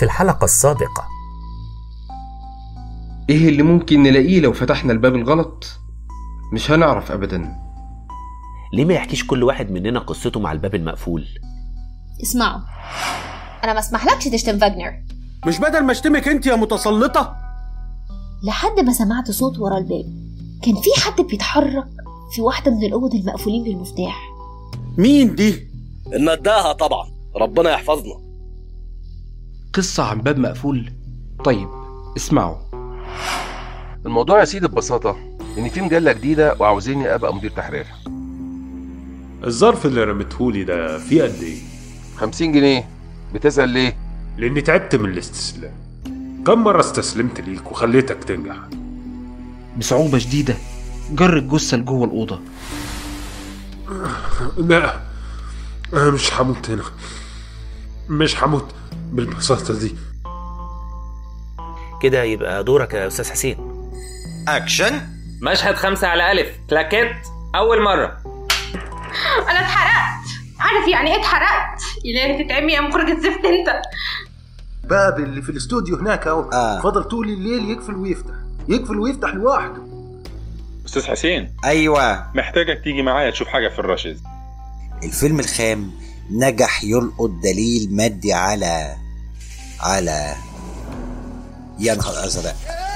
في الحلقة السابقة ايه اللي ممكن نلاقيه لو فتحنا الباب الغلط مش هنعرف ابدا ليه ما يحكيش كل واحد مننا قصته مع الباب المقفول اسمعوا انا ما اسمحلكش تشتم فاجنر مش بدل ما اشتمك انت يا متسلطة لحد ما سمعت صوت ورا الباب كان في حد بيتحرك في واحدة من الأوض المقفولين بالمفتاح مين دي؟ النداهة طبعا ربنا يحفظنا قصة عن باب مقفول طيب اسمعوا الموضوع يا سيدي ببساطة إن في مجلة جديدة وعاوزيني أبقى مدير تحرير الظرف اللي رميتهولي ده فيه قد ايه؟ 50 جنيه بتسأل ليه؟ لاني تعبت من الاستسلام كم مرة استسلمت ليك وخليتك تنجح بصعوبة شديدة جر الجثة لجوه الأوضة لا انا مش هموت هنا مش هموت بالبساطة دي كده يبقى دورك يا أستاذ حسين اكشن مشهد خمسة على ألف كلاكيت أول مرة انا اتحرقت عارف يعني ايه اتحرقت الهي تتعمي يا مخرج الزفت انت باب اللي في الاستوديو هناك اهو آه. فضل طول الليل يقفل ويفتح يقفل ويفتح لوحده استاذ حسين ايوه محتاجك تيجي معايا تشوف حاجه في الرشز الفيلم الخام نجح يلقط دليل مادي على على يا نهار ازرق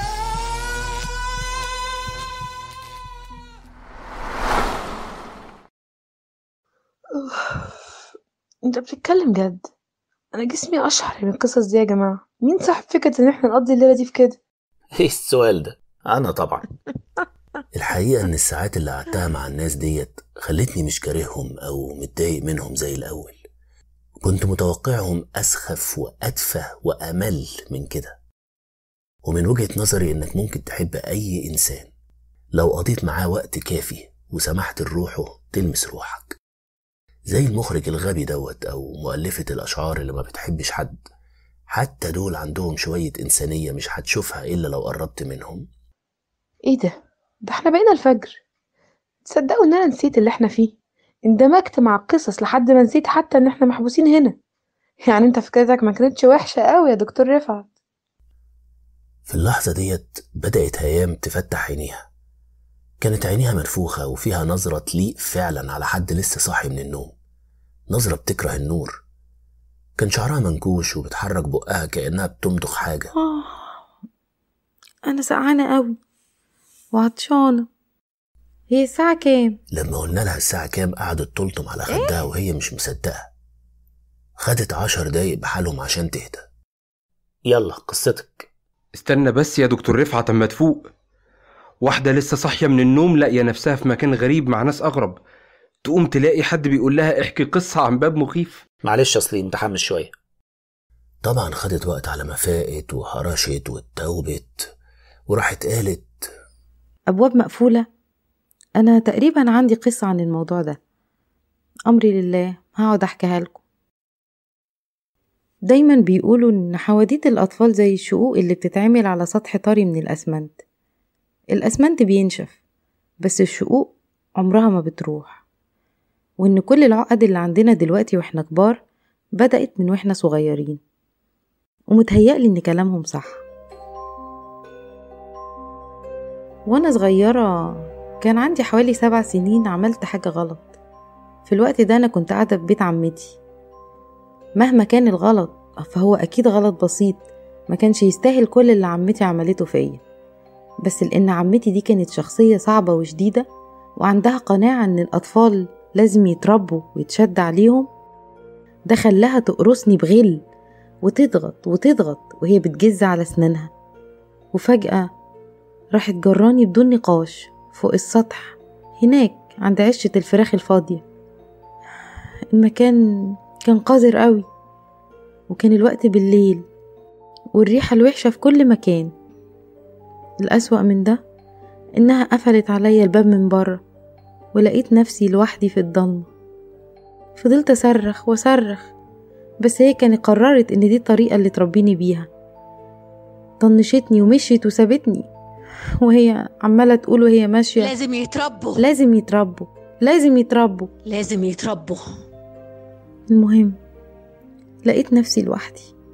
انت بتتكلم جد انا جسمي اشعر من القصص دي يا جماعه مين صاحب فكره ان احنا نقضي الليله دي في كده ايه السؤال ده انا طبعا الحقيقة ان الساعات اللي قعدتها مع الناس ديت خلتني مش كارههم او متضايق منهم زي الاول كنت متوقعهم اسخف واتفه وامل من كده ومن وجهة نظري انك ممكن تحب اي انسان لو قضيت معاه وقت كافي وسمحت لروحه تلمس روحك زي المخرج الغبي دوت او مؤلفة الاشعار اللي ما بتحبش حد حتى دول عندهم شوية إنسانية مش هتشوفها إلا لو قربت منهم ايه ده ده احنا بقينا الفجر تصدقوا ان انا نسيت اللي احنا فيه اندمجت مع القصص لحد ما نسيت حتى ان احنا محبوسين هنا يعني انت فكرتك ما كانتش وحشه قوي يا دكتور رفعت في اللحظة ديت بدأت هيام تفتح عينيها كانت عينيها منفوخة وفيها نظرة تليق فعلا على حد لسه صاحي من النوم نظرة بتكره النور كان شعرها منكوش وبتحرك بقها كأنها بتمضغ حاجة آه انا سقعانه قوي وعطشانه هي الساعه كام لما قلنا لها الساعة كام قعدت تلطم على خدها وهي مش مصدقة خدت عشر دقايق بحالهم عشان تهدى يلا قصتك استنى بس يا دكتور رفعت اما تفوق واحدة لسه صاحية من النوم لاقية نفسها في مكان غريب مع ناس أغرب تقوم تلاقي حد بيقول لها احكي قصة عن باب مخيف معلش أصلي متحمس شوية طبعا خدت وقت على ما فاقت وهرشت واتوبت وراحت قالت ابواب مقفوله انا تقريبا عندي قصه عن الموضوع ده امري لله هقعد احكيها لكم دايما بيقولوا ان حواديت الاطفال زي الشقوق اللي بتتعمل على سطح طري من الاسمنت الاسمنت بينشف بس الشقوق عمرها ما بتروح وان كل العقد اللي عندنا دلوقتي واحنا كبار بدأت من واحنا صغيرين ومتهيألي ان كلامهم صح وانا صغيرة كان عندي حوالي سبع سنين عملت حاجة غلط في الوقت ده انا كنت قاعدة في بيت عمتي مهما كان الغلط فهو اكيد غلط بسيط ما كانش يستاهل كل اللي عمتي عملته فيا بس لان عمتي دي كانت شخصية صعبة وشديدة وعندها قناعة ان الاطفال لازم يتربوا ويتشد عليهم ده خلاها تقرصني بغل وتضغط وتضغط وهي بتجز على اسنانها وفجأة راحت جراني بدون نقاش فوق السطح هناك عند عشة الفراخ الفاضية المكان كان قذر قوي وكان الوقت بالليل والريحة الوحشة في كل مكان الأسوأ من ده إنها قفلت عليا الباب من بره ولقيت نفسي لوحدي في الضلمة فضلت أصرخ وأصرخ بس هي كانت قررت إن دي الطريقة اللي تربيني بيها طنشتني ومشيت وسابتني وهي عمالة تقول وهي ماشية لازم يتربوا لازم يتربوا لازم يتربوا لازم يتربوا المهم لقيت نفسي لوحدي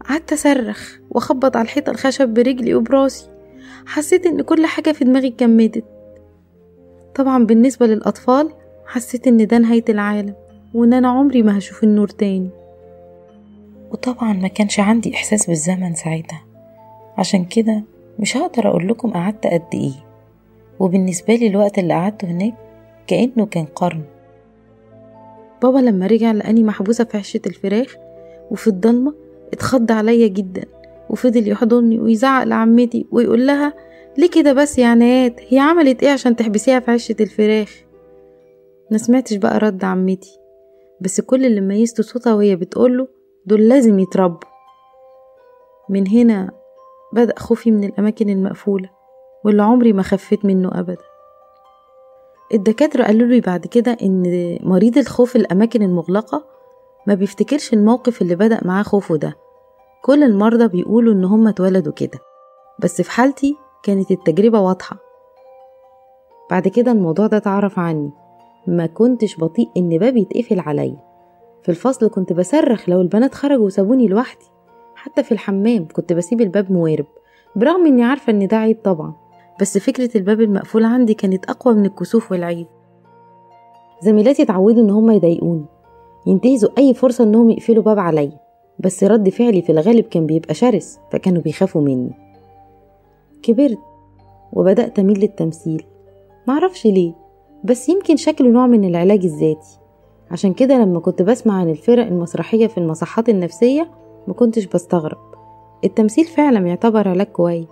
قعدت أصرخ وأخبط على الحيطة الخشب برجلي وبراسي حسيت إن كل حاجة في دماغي اتجمدت طبعا بالنسبة للأطفال حسيت إن ده نهاية العالم وإن أنا عمري ما هشوف النور تاني وطبعا ما كانش عندي إحساس بالزمن ساعتها عشان كده مش هقدر أقول لكم قعدت قد إيه وبالنسبة لي الوقت اللي قعدته هناك كأنه كان قرن بابا لما رجع لقاني محبوسة في عشة الفراخ وفي الضلمة اتخض عليا جدا وفضل يحضني ويزعق لعمتي ويقول لها ليه كده بس يا عنايات هي عملت ايه عشان تحبسيها في عشة الفراخ ما سمعتش بقى رد عمتي بس كل اللي ميزته صوتها وهي بتقوله دول لازم يتربوا من هنا بدأ خوفي من الأماكن المقفولة واللي عمري ما خفيت منه أبدا الدكاترة قالوا لي بعد كده إن مريض الخوف الأماكن المغلقة ما بيفتكرش الموقف اللي بدأ معاه خوفه ده كل المرضى بيقولوا إن هم اتولدوا كده بس في حالتي كانت التجربة واضحة بعد كده الموضوع ده اتعرف عني ما كنتش بطيء إن باب يتقفل عليا في الفصل كنت بصرخ لو البنات خرجوا وسابوني لوحدي حتى في الحمام كنت بسيب الباب موارب برغم إني عارفة إن ده عيب طبعا بس فكرة الباب المقفول عندي كانت أقوى من الكسوف والعيب زميلاتي اتعودوا إن هما يضايقوني ينتهزوا أي فرصة إنهم يقفلوا باب عليا بس رد فعلي في الغالب كان بيبقى شرس فكانوا بيخافوا مني كبرت وبدأت أميل للتمثيل معرفش ليه بس يمكن شكله نوع من العلاج الذاتي عشان كده لما كنت بسمع عن الفرق المسرحية في المصحات النفسية ما كنتش بستغرب التمثيل فعلا يعتبر علاج كويس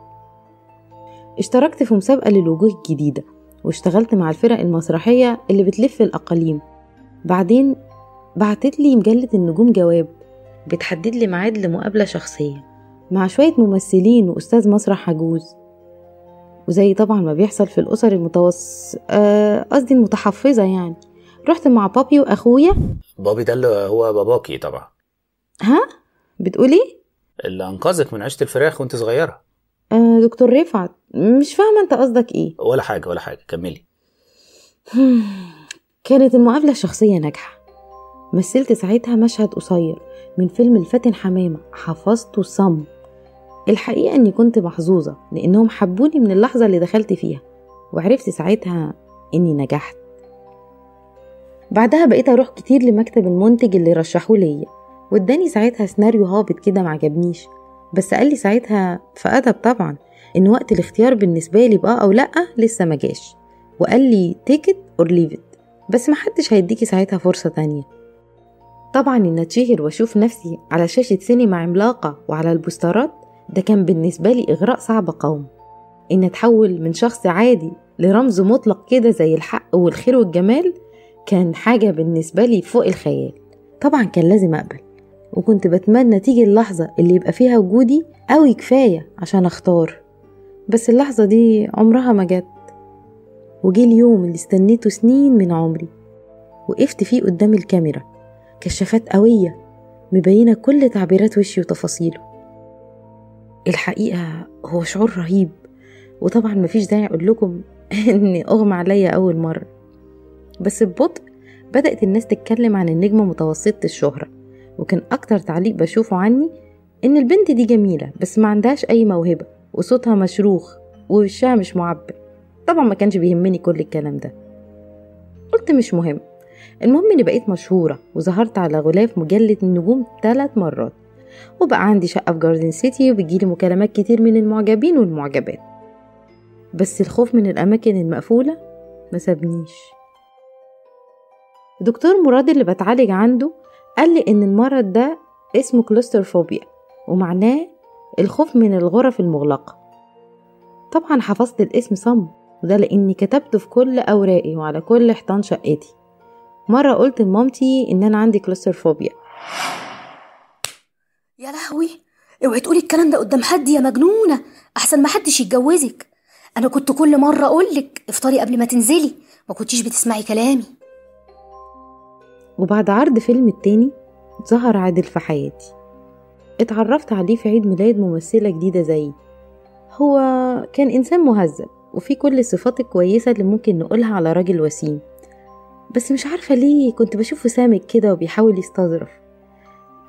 اشتركت في مسابقة للوجوه الجديدة واشتغلت مع الفرق المسرحية اللي بتلف الأقاليم بعدين بعتت لي مجلة النجوم جواب بتحدد لي ميعاد لمقابلة شخصية مع شوية ممثلين وأستاذ مسرح عجوز وزي طبعا ما بيحصل في الأسر المتوس آه، قصدي المتحفظة يعني رحت مع بابي وأخويا بابي ده اللي هو باباكي طبعا ها بتقولي اللي انقذك من عيشة الفراخ وانت صغيرة آه دكتور رفعت مش فاهمة انت قصدك ايه ولا حاجة ولا حاجة كملي كانت المقابلة الشخصية ناجحة مثلت ساعتها مشهد قصير من فيلم الفاتن حمامة حفظته صم الحقيقة اني كنت محظوظة لانهم حبوني من اللحظة اللي دخلت فيها وعرفت ساعتها اني نجحت بعدها بقيت اروح كتير لمكتب المنتج اللي رشحوه ليا واداني ساعتها سيناريو هابط كده معجبنيش بس قال لي ساعتها في ادب طبعا ان وقت الاختيار بالنسبه لي بقى او لا لسه ما جاش وقال لي take it or leave it بس محدش هيديكي ساعتها فرصه تانية طبعا ان اتشهر واشوف نفسي على شاشه سينما عملاقه وعلى البوسترات ده كان بالنسبه لي اغراء صعب قوم ان اتحول من شخص عادي لرمز مطلق كده زي الحق والخير والجمال كان حاجه بالنسبه لي فوق الخيال طبعا كان لازم اقبل وكنت بتمنى تيجي اللحظة اللي يبقى فيها وجودي أوي كفاية عشان أختار بس اللحظة دي عمرها ما جت وجي اليوم اللي استنيته سنين من عمري وقفت فيه قدام الكاميرا كشافات قوية مبينة كل تعبيرات وشي وتفاصيله الحقيقة هو شعور رهيب وطبعا مفيش داعي أقول لكم إني أغمى عليا أول مرة بس ببطء بدأت الناس تتكلم عن النجمة متوسطة الشهرة وكان أكتر تعليق بشوفه عني إن البنت دي جميلة بس ما عندهاش أي موهبة وصوتها مشروخ ووشها مش معبر طبعا ما كانش بيهمني كل الكلام ده قلت مش مهم المهم إني بقيت مشهورة وظهرت على غلاف مجلة النجوم ثلاث مرات وبقى عندي شقة في جاردن سيتي وبيجيلي مكالمات كتير من المعجبين والمعجبات بس الخوف من الأماكن المقفولة ما سابنيش دكتور مراد اللي بتعالج عنده قال لي إن المرض ده اسمه كلوستروفوبيا ومعناه الخوف من الغرف المغلقة طبعا حفظت الاسم صم وده لأني كتبته في كل أوراقي وعلى كل حيطان شقتي مرة قلت لمامتي إن أنا عندي كلوستروفوبيا يا لهوي اوعي تقولي الكلام ده قدام حد يا مجنونة أحسن ما حدش يتجوزك أنا كنت كل مرة أقولك افطري قبل ما تنزلي ما كنتيش بتسمعي كلامي وبعد عرض فيلم التاني ظهر عادل في حياتي اتعرفت عليه في عيد ميلاد ممثلة جديدة زيي هو كان إنسان مهذب وفي كل الصفات الكويسة اللي ممكن نقولها على راجل وسيم بس مش عارفة ليه كنت بشوفه سامج كده وبيحاول يستظرف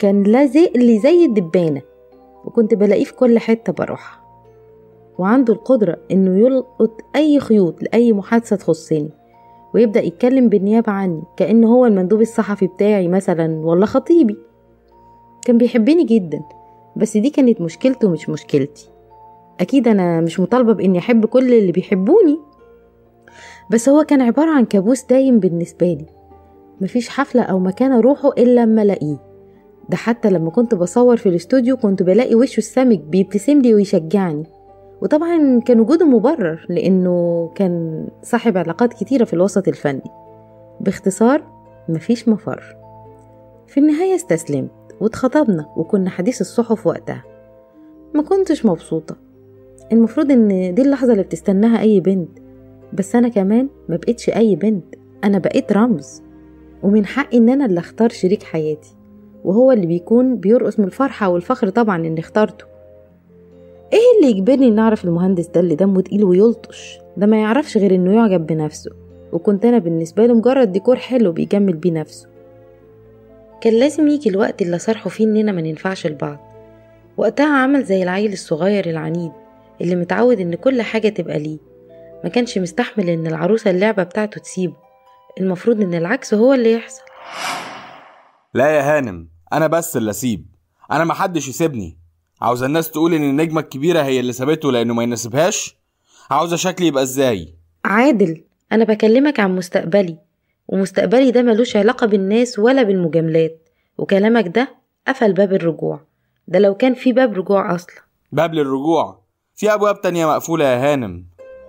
كان لازق لي زي الدبانة وكنت بلاقيه في كل حتة بروحها وعنده القدرة إنه يلقط أي خيوط لأي محادثة تخصني ويبدأ يتكلم بالنيابة عني كأنه هو المندوب الصحفي بتاعي مثلا ولا خطيبي كان بيحبني جدا بس دي كانت مشكلته مش مشكلتي أكيد أنا مش مطالبة بإني أحب كل اللي بيحبوني بس هو كان عبارة عن كابوس دايم بالنسبة لي مفيش حفلة أو مكان أروحه إلا لما ألاقيه ده حتى لما كنت بصور في الاستوديو كنت بلاقي وشه السمك بيبتسم لي ويشجعني وطبعا كان وجوده مبرر لأنه كان صاحب علاقات كتيرة في الوسط الفني باختصار مفيش مفر في النهاية استسلمت واتخطبنا وكنا حديث الصحف وقتها ما كنتش مبسوطة المفروض ان دي اللحظة اللي بتستناها اي بنت بس انا كمان ما بقتش اي بنت انا بقيت رمز ومن حقي ان انا اللي اختار شريك حياتي وهو اللي بيكون بيرقص من الفرحة والفخر طبعا اني اخترته ايه اللي يجبرني ان اعرف المهندس ده اللي دمه تقيل ويلطش ده ما يعرفش غير انه يعجب بنفسه وكنت انا بالنسبة له مجرد ديكور حلو بيجمل بيه نفسه كان لازم يجي الوقت اللي صرحوا فيه اننا ما ننفعش لبعض وقتها عمل زي العيل الصغير العنيد اللي متعود ان كل حاجة تبقى ليه ما كانش مستحمل ان العروسة اللعبة بتاعته تسيبه المفروض ان العكس هو اللي يحصل لا يا هانم انا بس اللي اسيب انا محدش يسيبني عاوز الناس تقول ان النجمة الكبيرة هي اللي سابته لانه ما يناسبهاش عاوزة شكلي يبقى ازاي عادل انا بكلمك عن مستقبلي ومستقبلي ده ملوش علاقة بالناس ولا بالمجاملات وكلامك ده قفل باب الرجوع ده لو كان في باب رجوع اصلا باب للرجوع في ابواب تانية مقفولة يا هانم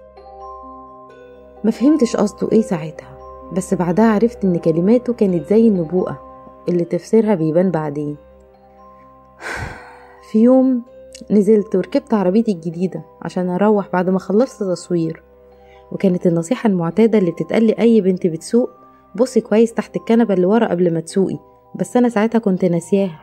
ما فهمتش قصده ايه ساعتها بس بعدها عرفت ان كلماته كانت زي النبوءة اللي تفسيرها بيبان بعدين في يوم نزلت وركبت عربيتي الجديدة عشان أروح بعد ما خلصت تصوير وكانت النصيحة المعتادة اللي بتتقال لأي بنت بتسوق بصي كويس تحت الكنبة اللي ورا قبل ما تسوقي بس أنا ساعتها كنت ناسياها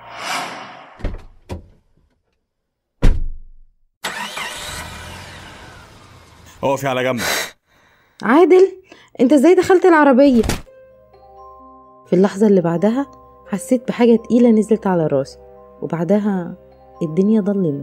اقفي على جنب عادل انت ازاي دخلت العربية في اللحظة اللي بعدها حسيت بحاجة تقيلة نزلت على راسي وبعدها الدنيا ضلمت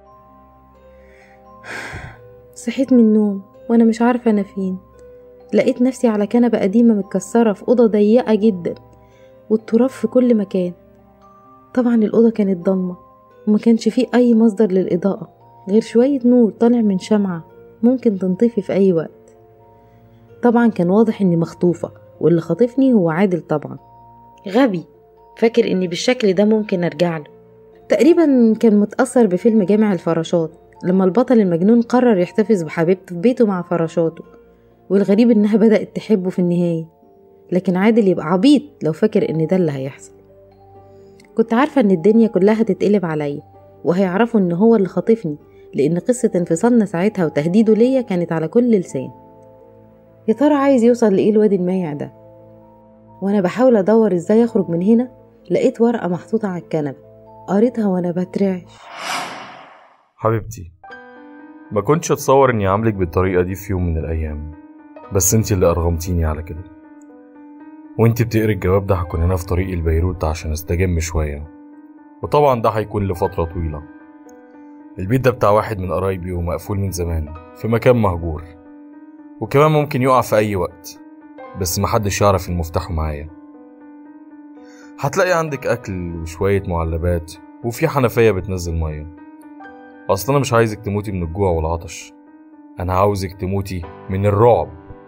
صحيت من النوم وانا مش عارفة انا فين لقيت نفسي على كنبة قديمة متكسرة في أوضة ضيقة جدا والتراب في كل مكان طبعا الأوضة كانت ضلمة وما كانش فيه أي مصدر للإضاءة غير شوية نور طالع من شمعة ممكن تنطفي في أي وقت طبعا كان واضح إني مخطوفة واللي خاطفني هو عادل طبعا غبي فاكر إني بالشكل ده ممكن أرجع له تقريبا كان متأثر بفيلم جامع الفراشات لما البطل المجنون قرر يحتفظ بحبيبته في بيته مع فراشاته والغريب إنها بدأت تحبه في النهاية لكن عادل يبقى عبيط لو فاكر إن ده اللي هيحصل كنت عارفة إن الدنيا كلها هتتقلب عليا وهيعرفوا إن هو اللي خاطفني لأن قصة انفصالنا ساعتها وتهديده ليا كانت على كل لسان يا ترى عايز يوصل لإيه الواد المايع ده وأنا بحاول أدور إزاي أخرج من هنا لقيت ورقة محطوطة على الكنبة قريتها وأنا بترعش حبيبتي ما كنتش اتصور اني عاملك بالطريقة دي في يوم من الايام بس انت اللي ارغمتيني على كده وانت بتقري الجواب ده هكون هنا في طريقي لبيروت عشان استجم شوية وطبعا ده هيكون لفترة طويلة البيت ده بتاع واحد من قرايبي ومقفول من زمان في مكان مهجور وكمان ممكن يقع في أي وقت بس محدش يعرف المفتاح معايا هتلاقي عندك أكل وشوية معلبات وفي حنفية بتنزل مية أصل أنا مش عايزك تموتي من الجوع والعطش أنا عاوزك تموتي من الرعب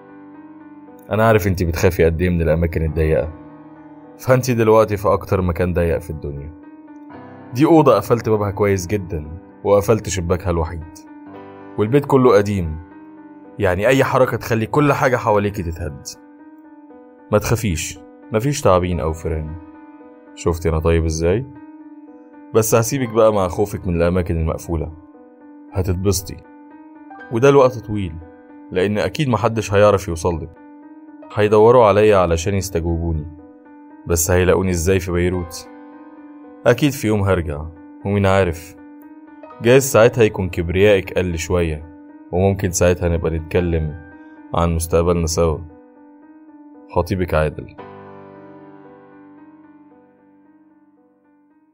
أنا عارف أنت بتخافي قد إيه من الأماكن الضيقة فأنت دلوقتي في أكتر مكان ضيق في الدنيا دي أوضة قفلت بابها كويس جدا وقفلت شباكها الوحيد والبيت كله قديم يعني أي حركة تخلي كل حاجة حواليكي تتهد ما تخافيش مفيش تعابين أو فيران شفتي أنا طيب إزاي؟ بس هسيبك بقى مع خوفك من الأماكن المقفولة هتتبسطي وده الوقت طويل لأن أكيد محدش هيعرف يوصلك هيدوروا عليا علشان يستجوبوني بس هيلاقوني إزاي في بيروت أكيد في يوم هرجع ومين عارف جايز ساعتها يكون كبريائك قل شوية وممكن ساعتها نبقى نتكلم عن مستقبلنا سوا خطيبك عادل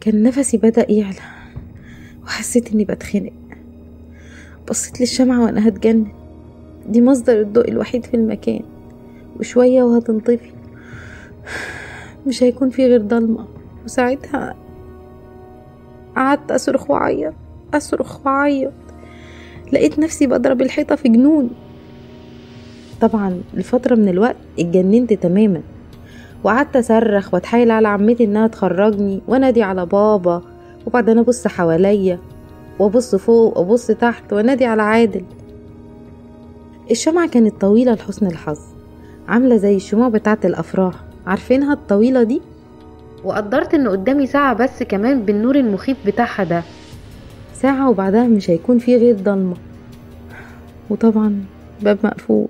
كان نفسي بدأ يعلى وحسيت إني بتخنق بصيت للشمعة وأنا هتجنن دي مصدر الضوء الوحيد في المكان وشوية وهتنطفي مش هيكون في غير ضلمة وساعتها قعدت أصرخ وأعيط أصرخ وأعيط لقيت نفسي بضرب الحيطة في جنون طبعا لفترة من الوقت اتجننت تماما وقعدت أصرخ وأتحايل على عمتي إنها تخرجني وأنادي على بابا وبعدين أبص حواليا وأبص فوق وأبص تحت وأنادي على عادل الشمعة كانت طويلة لحسن الحظ عاملة زي الشموع بتاعة الأفراح عارفينها الطويلة دي وقدرت إن قدامي ساعة بس كمان بالنور المخيف بتاعها ده ساعة وبعدها مش هيكون في غير ضلمة وطبعا باب مقفول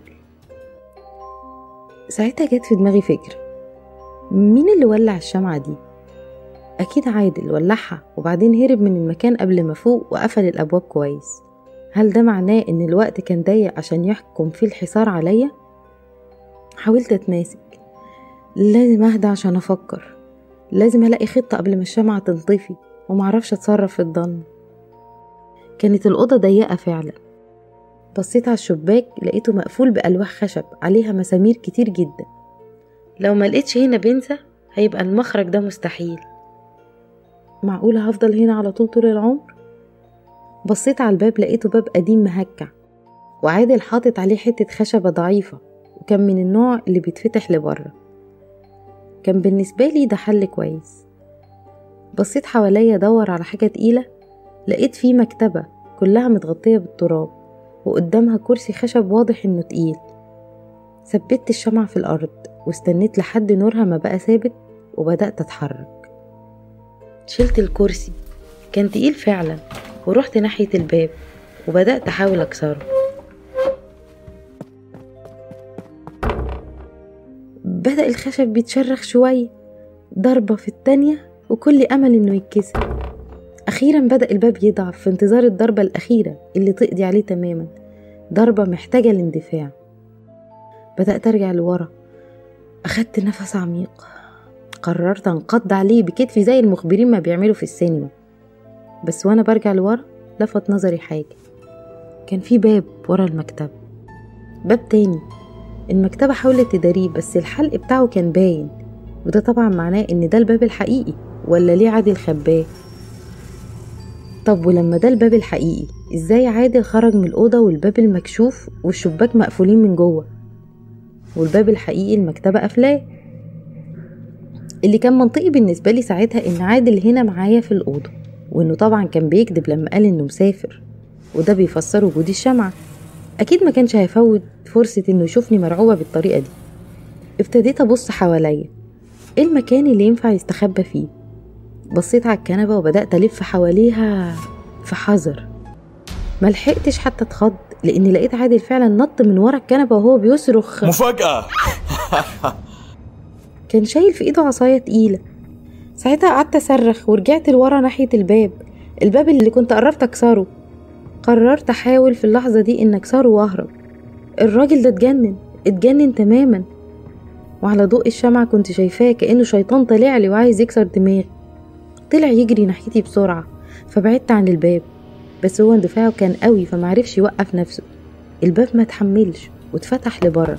ساعتها جت في دماغي فكرة مين اللي ولع الشمعة دي؟ أكيد عادل ولعها وبعدين هرب من المكان قبل ما فوق وقفل الأبواب كويس هل ده معناه إن الوقت كان ضيق عشان يحكم فيه الحصار عليا؟ حاولت أتماسك لازم أهدى عشان أفكر لازم ألاقي خطة قبل ما الشمعة تنطفي ومعرفش أتصرف في الضلمة كانت الأوضة ضيقة فعلا بصيت على الشباك لقيته مقفول بألواح خشب عليها مسامير كتير جدا لو ما لقيتش هنا بنسى هيبقى المخرج ده مستحيل معقولة هفضل هنا على طول طول العمر بصيت على الباب لقيته باب قديم مهكع وعادل حاطط عليه حتة خشبة ضعيفة وكان من النوع اللي بيتفتح لبره كان بالنسبة لي ده حل كويس بصيت حواليا ادور على حاجة تقيلة لقيت فيه مكتبة كلها متغطية بالتراب وقدامها كرسي خشب واضح انه تقيل ثبت الشمعة في الأرض واستنيت لحد نورها ما بقى ثابت وبدأت أتحرك شلت الكرسي كان تقيل فعلا ورحت ناحية الباب وبدأت أحاول أكسره بدأ الخشب بيتشرخ شوية ضربة في التانية وكل أمل إنه يتكسر أخيرا بدأ الباب يضعف في انتظار الضربة الأخيرة اللي تقضي عليه تماما ضربة محتاجة الاندفاع بدأت أرجع لورا أخدت نفس عميق قررت أنقض عليه بكتفي زي المخبرين ما بيعملوا في السينما بس وأنا برجع لورا لفت نظري حاجة كان في باب ورا المكتبة باب تاني المكتبة حاولت تداريه بس الحلق بتاعه كان باين وده طبعا معناه إن ده الباب الحقيقي ولا ليه عادل خباه طب ولما ده الباب الحقيقي ازاي عادل خرج من الأوضة والباب المكشوف والشباك مقفولين من جوه والباب الحقيقي المكتبة قافلاه اللي كان منطقي بالنسبة لي ساعتها إن عادل هنا معايا في الأوضة وإنه طبعا كان بيكذب لما قال إنه مسافر وده بيفسر وجود الشمعة أكيد ما كانش هيفوت فرصة إنه يشوفني مرعوبة بالطريقة دي ابتديت أبص حواليا إيه المكان اللي ينفع يستخبى فيه بصيت على الكنبة وبدأت ألف حواليها في حذر ملحقتش حتى اتخض لأني لقيت عادل فعلا نط من ورا الكنبة وهو بيصرخ مفاجأة كان شايل في ايده عصاية تقيلة ساعتها قعدت أصرخ ورجعت لورا ناحية الباب الباب اللي كنت قربت أكسره قررت أحاول في اللحظة دي إن أكسره وأهرب الراجل ده اتجنن اتجنن تماما وعلى ضوء الشمعة كنت شايفاه كأنه شيطان طلع لي وعايز يكسر دماغي طلع يجري ناحيتي بسرعة فبعدت عن الباب بس هو اندفاعه كان قوي فمعرفش يوقف نفسه الباب ما تحملش واتفتح لبره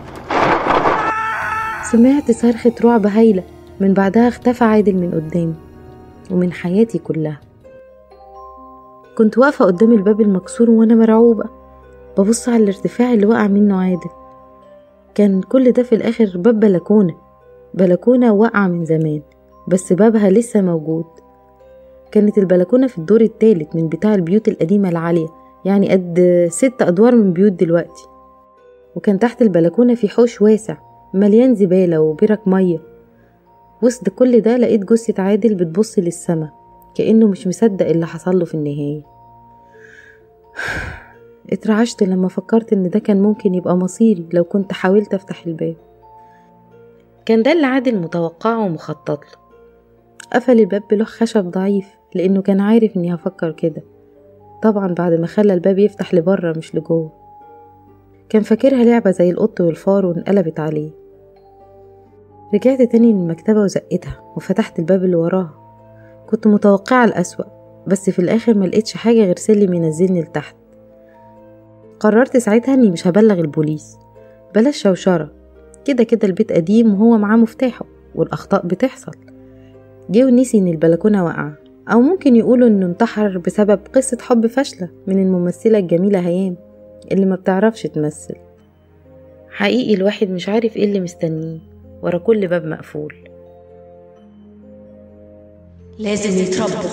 سمعت صرخة رعب هايلة من بعدها اختفى عادل من قدامي ومن حياتي كلها كنت واقفة قدام الباب المكسور وأنا مرعوبة ببص على الارتفاع اللي وقع منه عادل كان كل ده في الآخر باب بلكونة بلكونة واقعة من زمان بس بابها لسه موجود كانت البلكونة في الدور التالت من بتاع البيوت القديمة العالية يعني قد ست أدوار من بيوت دلوقتي وكان تحت البلكونة في حوش واسع مليان زبالة وبرك مية وسط كل ده لقيت جثة عادل بتبص للسما كأنه مش مصدق اللي حصله في النهاية اترعشت لما فكرت ان ده كان ممكن يبقى مصيري لو كنت حاولت افتح الباب كان ده اللي عادل متوقعه ومخطط له قفل الباب بلوح خشب ضعيف لانه كان عارف اني هفكر كده طبعا بعد ما خلى الباب يفتح لبره مش لجوه كان فاكرها لعبة زي القط والفار وانقلبت عليه رجعت تاني للمكتبة وزقتها وفتحت الباب اللي وراها كنت متوقعة الأسوأ بس في الآخر ما لقيتش حاجة غير سلم ينزلني لتحت قررت ساعتها إني مش هبلغ البوليس بلاش شوشرة كده كده البيت قديم وهو معاه مفتاحه والأخطاء بتحصل جه ونسي إن البلكونة واقعة أو ممكن يقولوا إنه انتحر بسبب قصة حب فاشلة من الممثلة الجميلة هيام اللي ما بتعرفش تمثل حقيقي الواحد مش عارف ايه اللي مستنيه ورا كل باب مقفول لازم يتربوا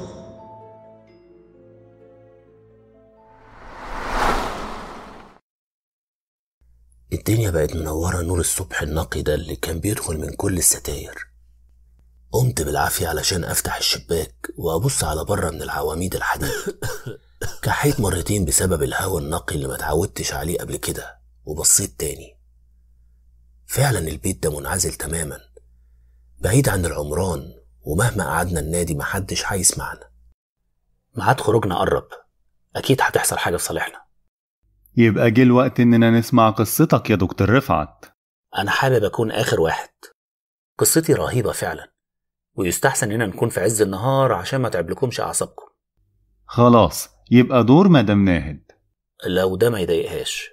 الدنيا بقت منورة نور الصبح النقي ده اللي كان بيدخل من كل الستاير قمت بالعافية علشان أفتح الشباك وأبص على بره من العواميد الحديد كحيت مرتين بسبب الهوا النقي اللي ما تعودتش عليه قبل كده وبصيت تاني فعلا البيت ده منعزل تماما بعيد عن العمران ومهما قعدنا النادي محدش هيسمعنا ميعاد خروجنا قرب أكيد هتحصل حاجة في صالحنا يبقى جه الوقت إننا نسمع قصتك يا دكتور رفعت أنا حابب أكون آخر واحد قصتي رهيبة فعلا ويستحسن إننا نكون في عز النهار عشان ما تعبلكمش أعصابكم خلاص يبقى دور مدام ناهد لو ده ما يضايقهاش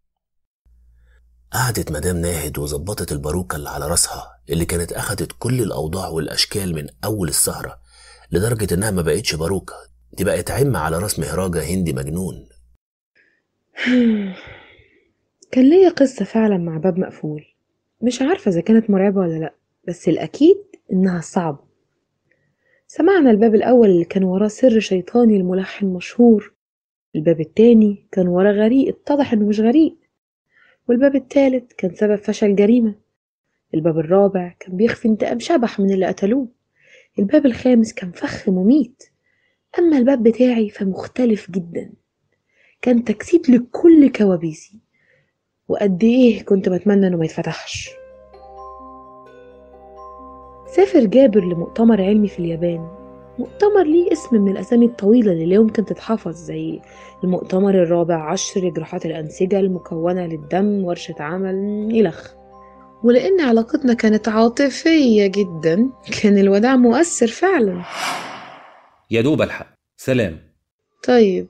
قعدت مدام ناهد وظبطت الباروكة اللي على راسها اللي كانت أخدت كل الأوضاع والأشكال من أول السهرة لدرجة إنها ما بقتش باروكة دي بقت عمة على راس مهراجة هندي مجنون كان ليا قصة فعلا مع باب مقفول مش عارفة إذا كانت مرعبة ولا لأ بس الأكيد إنها صعبة سمعنا الباب الأول اللي كان وراه سر شيطاني الملحن مشهور الباب التاني كان وراه غريق اتضح إنه مش غريق والباب التالت كان سبب فشل جريمة الباب الرابع كان بيخفي انتقام شبح من اللي قتلوه الباب الخامس كان فخ مميت أما الباب بتاعي فمختلف جدا كان تجسيد لكل كوابيسي وقد إيه كنت بتمنى إنه ما يتفتحش سافر جابر لمؤتمر علمي في اليابان مؤتمر ليه اسم من الأسامي الطويلة اللي لا يمكن تتحفظ زي المؤتمر الرابع عشر لجراحات الأنسجة المكونة للدم ورشة عمل إلخ ولأن علاقتنا كانت عاطفية جدا كان الوداع مؤثر فعلا يا دوب الحق سلام طيب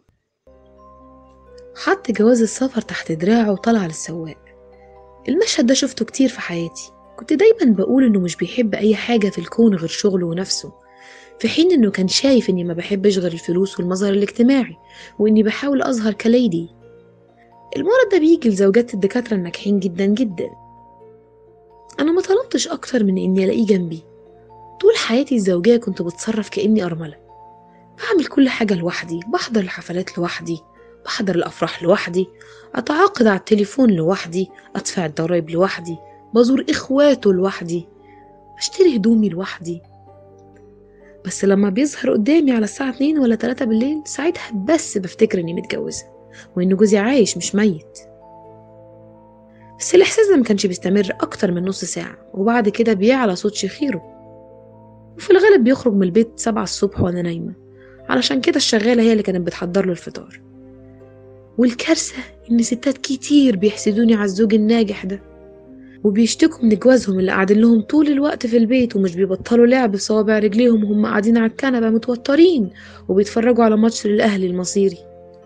حط جواز السفر تحت دراعه وطلع للسواق المشهد ده شفته كتير في حياتي كنت دايما بقول انه مش بيحب اي حاجة في الكون غير شغله ونفسه في حين انه كان شايف اني ما بحبش غير الفلوس والمظهر الاجتماعي واني بحاول اظهر كليدي المرض ده بيجي لزوجات الدكاترة الناجحين جدا جدا انا ما طلبتش اكتر من اني الاقيه جنبي طول حياتي الزوجية كنت بتصرف كأني أرملة بعمل كل حاجة لوحدي بحضر الحفلات لوحدي بحضر الأفراح لوحدي أتعاقد على التليفون لوحدي أدفع الضرايب لوحدي بزور إخواته لوحدي بشتري هدومي لوحدي بس لما بيظهر قدامي على الساعة اتنين ولا تلاتة بالليل ساعتها بس بفتكر إني متجوزة وإن جوزي عايش مش ميت بس الإحساس ده مكانش بيستمر أكتر من نص ساعة وبعد كده بيعلى صوت شخيره وفي الغالب بيخرج من البيت سبعة الصبح وأنا نايمة علشان كده الشغالة هي اللي كانت بتحضر له الفطار والكارثة إن ستات كتير بيحسدوني على الزوج الناجح ده وبيشتكوا من جوازهم اللي قاعدين لهم طول الوقت في البيت ومش بيبطلوا لعب بصوابع رجليهم وهم قاعدين على الكنبة متوترين وبيتفرجوا على ماتش للأهلي المصيري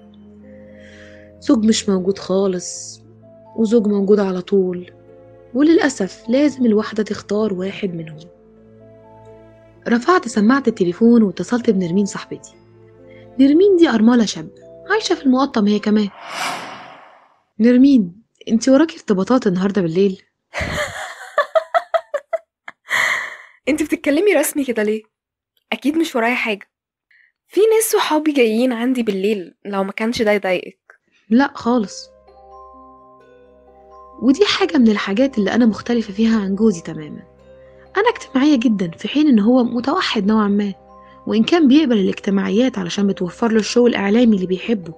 زوج مش موجود خالص وزوج موجود على طول وللأسف لازم الواحدة تختار واحد منهم رفعت سماعة التليفون واتصلت بنرمين صاحبتي نرمين دي أرملة شاب عايشة في المقطم هي كمان نرمين انت وراكي ارتباطات النهاردة بالليل انت بتتكلمي رسمي كده ليه اكيد مش ورايا حاجه في ناس صحابي جايين عندي بالليل لو ما كانش ده يضايقك لا خالص ودي حاجة من الحاجات اللي أنا مختلفة فيها عن جوزي تماما أنا اجتماعية جدا في حين إن هو متوحد نوعا ما وإن كان بيقبل الاجتماعيات علشان بتوفر له الشو الإعلامي اللي بيحبه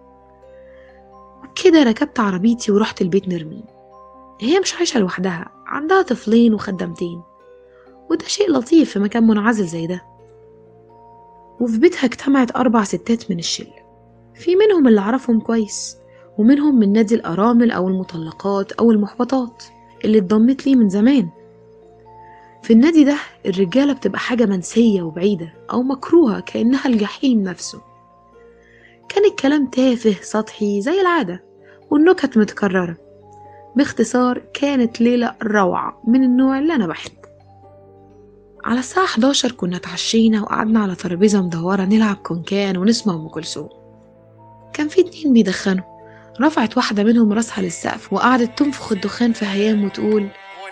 وبكده ركبت عربيتي ورحت البيت نرمين هي مش عايشة لوحدها عندها طفلين وخدامتين وده شيء لطيف في مكان منعزل زي ده وفي بيتها اجتمعت أربع ستات من الشلة في منهم اللي أعرفهم كويس ومنهم من نادي الأرامل أو المطلقات أو المحبطات اللي اتضمت لي من زمان في النادي ده الرجالة بتبقى حاجة منسية وبعيدة أو مكروهة كأنها الجحيم نفسه كان الكلام تافه سطحي زي العادة والنكت متكررة باختصار كانت ليلة روعة من النوع اللي أنا بحبه على الساعة 11 كنا اتعشينا وقعدنا على ترابيزة مدورة نلعب كونكان ونسمع أم كلثوم كان في اتنين بيدخنوا رفعت واحدة منهم راسها للسقف وقعدت تنفخ الدخان في هيام وتقول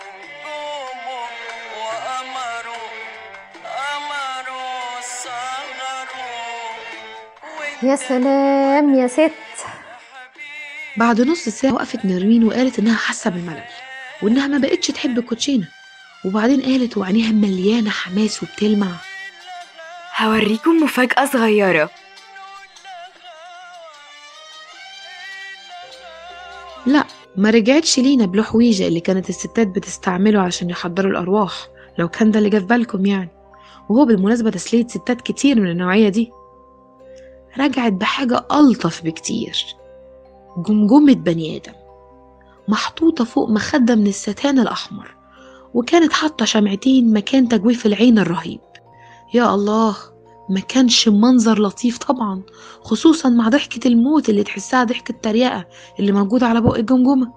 يا سلام يا ست بعد نص ساعة وقفت نرمين وقالت إنها حاسة بالملل وإنها ما بقتش تحب الكوتشينة وبعدين قالت وعينيها مليانة حماس وبتلمع هوريكم مفاجأة صغيرة لا ما رجعتش لينا بلوح ويجا اللي كانت الستات بتستعمله عشان يحضروا الأرواح لو كان ده اللي جه في بالكم يعني وهو بالمناسبة تسلية ستات كتير من النوعية دي رجعت بحاجة ألطف بكتير جمجمة بني آدم محطوطة فوق مخدة من الستان الأحمر وكانت حاطة شمعتين مكان تجويف العين الرهيب يا الله ما كانش منظر لطيف طبعا خصوصا مع ضحكة الموت اللي تحسها ضحكة تريقة اللي موجودة على بق الجمجمة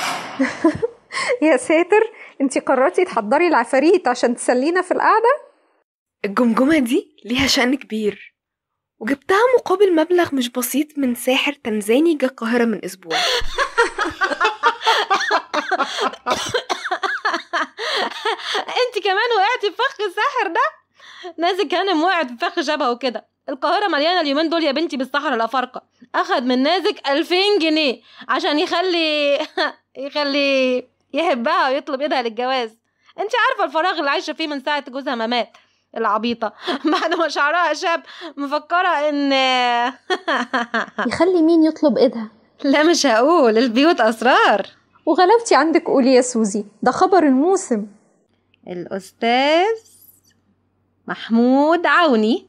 يا ساتر انتي قررتي تحضري العفاريت عشان تسلينا في القعدة الجمجمة دي ليها شأن كبير وجبتها مقابل مبلغ مش بسيط من ساحر تنزاني جه القاهرة من أسبوع انت كمان وقعتي في فخ الساحر ده نازك هانم وقعت في فخ شبهه كده القاهرة مليانة اليومين دول يا بنتي بالصحراء الأفارقة أخد من نازك ألفين جنيه عشان يخلي يخلي يحبها ويطلب إيدها للجواز انت عارفة الفراغ اللي عايشة فيه من ساعة جوزها ما مات العبيطة بعد ما شعرها شاب مفكرة إن يخلي مين يطلب ايدها لا مش هقول البيوت أسرار وغلبتي عندك قولي يا سوزي ده خبر الموسم الأستاذ محمود عوني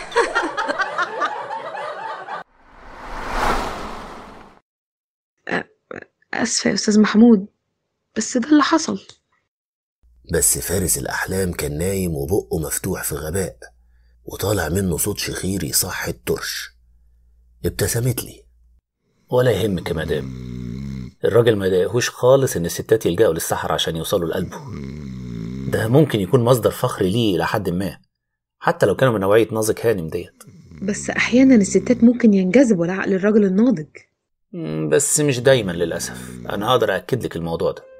أسفة يا أستاذ محمود بس ده اللي حصل بس فارس الأحلام كان نايم وبقه مفتوح في غباء وطالع منه صوت شخير يصح الترش ابتسمت لي ولا يهمك يا مدام الراجل ما يضايقهوش خالص ان الستات يلجأوا للسحر عشان يوصلوا لقلبه ده ممكن يكون مصدر فخر ليه إلى حد ما حتى لو كانوا من نوعية نازك هانم ديت بس أحيانا الستات ممكن ينجذبوا لعقل الراجل الناضج مم، بس مش دايما للأسف أنا أقدر أكد لك الموضوع ده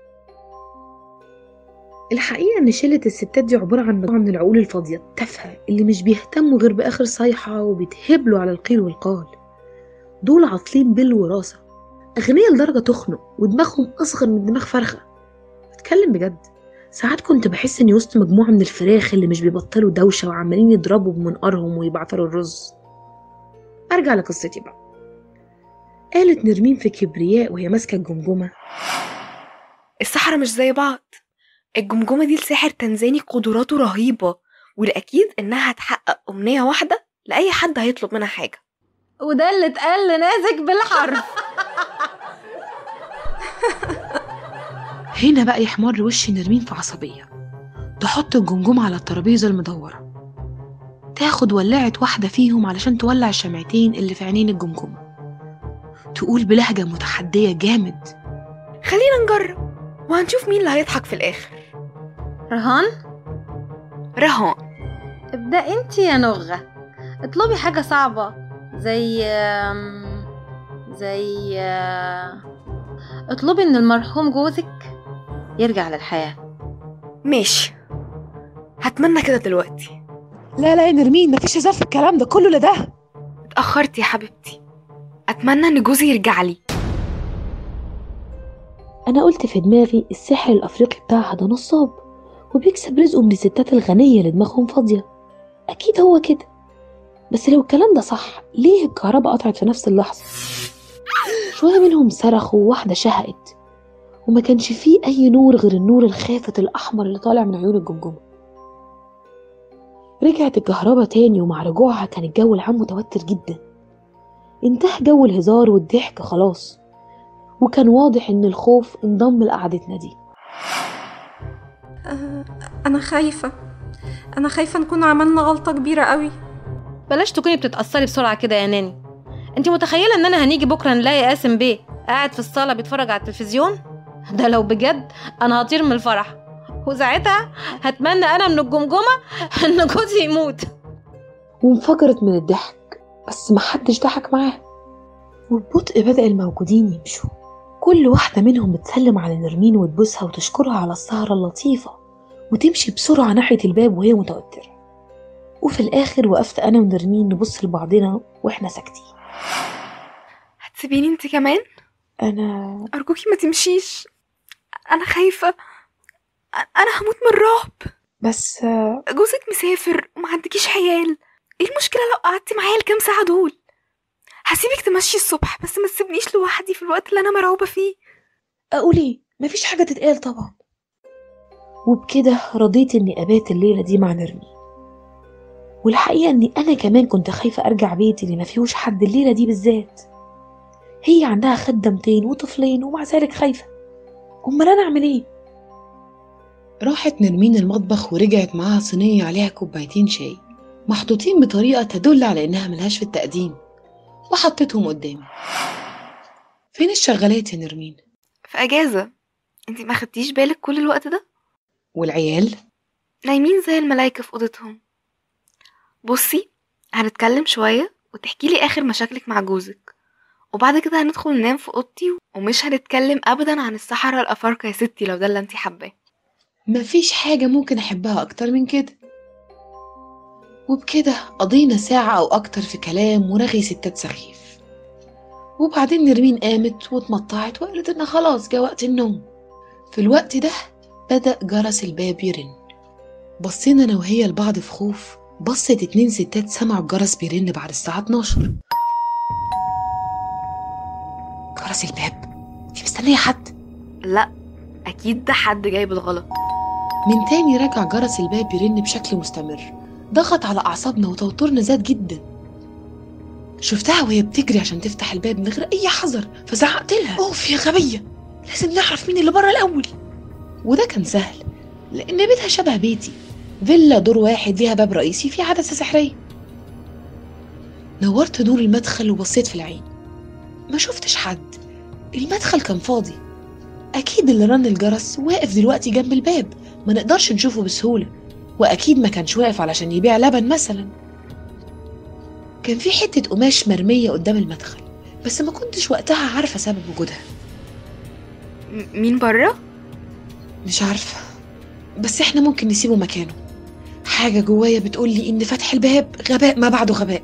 الحقيقة إن شلة الستات دي عبارة عن مجموعة من العقول الفاضية التافهة اللي مش بيهتموا غير بآخر صيحة وبيتهبلوا على القيل والقال دول عاطلين بالوراثة أغنياء لدرجة تخنق ودماغهم أصغر من دماغ فرخة بتكلم بجد ساعات كنت بحس إني وسط مجموعة من الفراخ اللي مش بيبطلوا دوشة وعمالين يضربوا بمنقارهم ويبعتروا الرز أرجع لقصتي بقى قالت نرمين في كبرياء وهي ماسكة الجمجمة السحرة مش زي بعض الجمجمة دي لساحر تنزاني قدراته رهيبة والأكيد إنها هتحقق أمنية واحدة لأي حد هيطلب منها حاجة وده اللي اتقال لنازك بالحرف هنا بقى يحمر وش نرمين في عصبية تحط الجمجمة على الترابيزة المدورة تاخد ولاعة واحدة فيهم علشان تولع الشمعتين اللي في عينين الجمجمة تقول بلهجة متحدية جامد خلينا نجرب وهنشوف مين اللي هيضحك في الآخر رهان رهان ابدأ انت يا نغة اطلبي حاجة صعبة زي آم، زي آه، اطلبي ان المرحوم جوزك يرجع للحياة ماشي هتمنى كده دلوقتي لا لا يا نرمين مفيش هزار في الكلام ده كله لده اتأخرت يا حبيبتي أتمنى إن جوزي يرجع لي أنا قلت في دماغي الساحر الأفريقي بتاعها ده نصاب وبيكسب رزقه من الستات الغنية اللي دماغهم فاضية أكيد هو كده بس لو الكلام ده صح ليه الكهرباء قطعت في نفس اللحظة شوية منهم صرخوا وواحدة شهقت وما كانش فيه أي نور غير النور الخافت الأحمر اللي طالع من عيون الجمجمة رجعت الكهرباء تاني ومع رجوعها كان الجو العام متوتر جدا انتهى جو الهزار والضحك خلاص وكان واضح إن الخوف انضم لقعدتنا دي آه، انا خايفه انا خايفه نكون عملنا غلطه كبيره قوي بلاش تكوني بتتأثري بسرعة كده يا ناني انت متخيلة ان انا هنيجي بكرة نلاقي قاسم بيه قاعد في الصالة بيتفرج على التلفزيون ده لو بجد انا هطير من الفرح وساعتها هتمنى انا من الجمجمة ان جوزي يموت وانفجرت من الضحك بس محدش ضحك معاها وببطء بدأ الموجودين يمشوا كل واحدة منهم بتسلم على نرمين وتبوسها وتشكرها على السهرة اللطيفة وتمشي بسرعة ناحية الباب وهي متوترة وفي الآخر وقفت أنا ونرمين نبص لبعضنا وإحنا ساكتين هتسيبيني انت كمان أنا ارجوكي ما تمشيش انا خايفه أ- انا هموت من الرعب بس جوزك مسافر وما عندكيش عيال ايه المشكله لو قعدتي معايا الكام ساعه دول هسيبك تمشي الصبح بس ما تسيبنيش لوحدي في الوقت اللي انا مرعوبه فيه أقول إيه مفيش حاجة تتقال طبعا وبكده رضيت إني أبات الليلة دي مع نرمين والحقيقة إني أنا كمان كنت خايفة أرجع بيتي اللي مفيهوش حد الليلة دي بالذات هي عندها خدمتين وطفلين ومع ذلك خايفة أمال أنا أعمل إيه؟ راحت نرمين المطبخ ورجعت معاها صينية عليها كوبايتين شاي محطوطين بطريقة تدل على إنها ملهاش في التقديم وحطيتهم قدامي فين الشغالات يا نرمين؟ في اجازه انت ما خدتيش بالك كل الوقت ده والعيال؟ نايمين زي الملايكه في اوضتهم بصي هنتكلم شويه وتحكي لي اخر مشاكلك مع جوزك وبعد كده هندخل ننام في اوضتي ومش هنتكلم ابدا عن الصحراء الافارقه يا ستي لو ده اللي انت حباه مفيش حاجة ممكن أحبها أكتر من كده وبكده قضينا ساعة أو أكتر في كلام ورغي ستات سخيف وبعدين نرمين قامت واتمطعت وقالت إن خلاص جه وقت النوم في الوقت ده بدأ جرس الباب يرن بصينا أنا وهي لبعض في خوف بصت اتنين ستات سمعوا الجرس بيرن بعد الساعة 12 جرس الباب دي مستنية حد لا اكيد ده حد جاي بالغلط من تاني رجع جرس الباب يرن بشكل مستمر ضغط على أعصابنا وتوترنا زاد جدا شفتها وهي بتجري عشان تفتح الباب من غير أي حذر فزعقت لها أوف يا غبية لازم نعرف مين اللي بره الأول وده كان سهل لأن بيتها شبه بيتي فيلا دور واحد ليها باب رئيسي فيه عدسة سحرية نورت نور المدخل وبصيت في العين ما شفتش حد المدخل كان فاضي أكيد اللي رن الجرس واقف دلوقتي جنب الباب ما نقدرش نشوفه بسهولة وأكيد ما كانش واقف علشان يبيع لبن مثلا كان في حتة قماش مرمية قدام المدخل بس ما كنتش وقتها عارفة سبب وجودها م- مين بره مش عارفة بس احنا ممكن نسيبه مكانه حاجة جوايا بتقولي إن فتح الباب غباء ما بعده غباء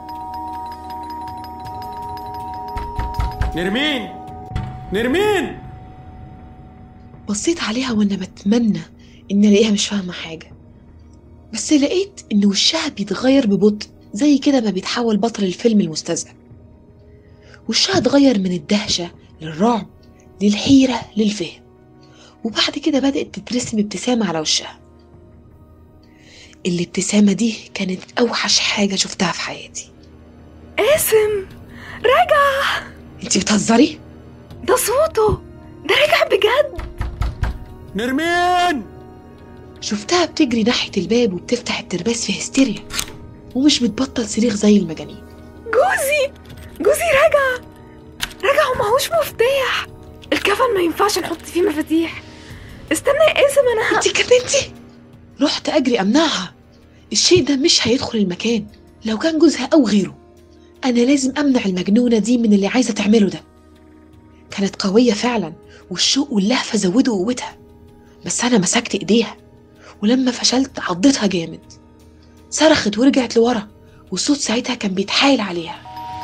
نرمين نرمين بصيت عليها وانا بتمنى ان الاقيها مش فاهمه حاجه بس لقيت ان وشها بيتغير ببطء زي كده ما بيتحول بطل الفيلم المستذئب وشها اتغير من الدهشه للرعب للحيره للفهم وبعد كده بدات تترسم ابتسامه على وشها الابتسامه دي كانت اوحش حاجه شفتها في حياتي قاسم رجع انتي بتهزري ده صوته ده رجع بجد نرمين شفتها بتجري ناحيه الباب وبتفتح الترباس في هستيريا ومش بتبطل صريخ زي المجانين جوزي جوزي رجع رجع ومعهوش مفتاح الكفن ما ينفعش نحط فيه مفاتيح استنى يا قاسم انا انتي كنتي رحت اجري امنعها الشيء ده مش هيدخل المكان لو كان جوزها او غيره انا لازم امنع المجنونه دي من اللي عايزه تعمله ده كانت قويه فعلا والشوق واللهفه زودوا قوتها بس انا مسكت ايديها ولما فشلت عضتها جامد صرخت ورجعت لورا والصوت ساعتها كان بيتحايل عليها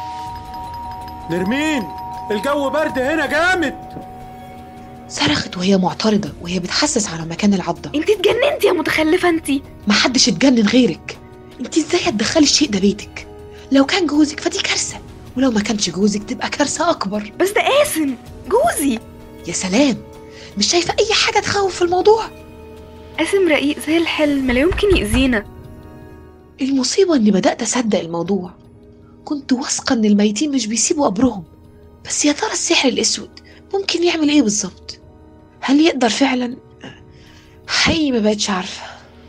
نرمين الجو برد هنا جامد صرخت وهي معترضه وهي بتحسس على مكان العضه انت اتجننتي يا متخلفه انت محدش اتجنن غيرك انت ازاي هتدخلي الشيء ده بيتك لو كان جوزك فدي كارثه ولو ما كانش جوزك تبقى كارثه اكبر بس ده قاسم جوزي يا سلام مش شايفه اي حاجه تخوف في الموضوع قاسم رقيق زي الحلم لا يمكن يأذينا المصيبه اني بدات اصدق الموضوع كنت واثقه ان الميتين مش بيسيبوا قبرهم بس يا ترى السحر الاسود ممكن يعمل ايه بالظبط هل يقدر فعلا حقيقي ما بقتش عارفة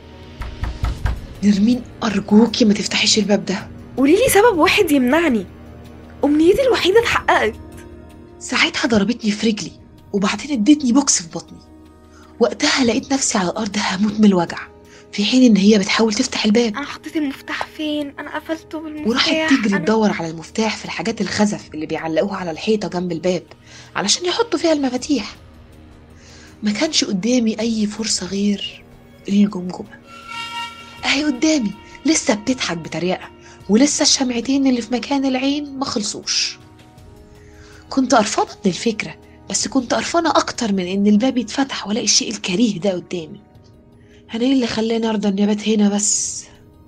نرمين أرجوكي ما تفتحيش الباب ده قوليلي سبب واحد يمنعني أمنيتي الوحيدة اتحققت ساعتها ضربتني في رجلي وبعدين ادتني بوكس في بطني وقتها لقيت نفسي على الأرض هموت من الوجع في حين إن هي بتحاول تفتح الباب أنا حطيت المفتاح فين أنا قفلته بالمفتاح وراحت تجري أنا... تدور على المفتاح في الحاجات الخزف اللي بيعلقوها على الحيطة جنب الباب علشان يحطوا فيها المفاتيح ما كانش قدامي أي فرصة غير الجمجمة أهي قدامي لسه بتضحك بتريقة ولسه الشمعتين اللي في مكان العين ما خلصوش كنت قرفانة من الفكرة بس كنت قرفانة أكتر من إن الباب يتفتح وألاقي الشيء الكريه ده قدامي أنا إيه اللي خلاني أرضى إني أبات هنا بس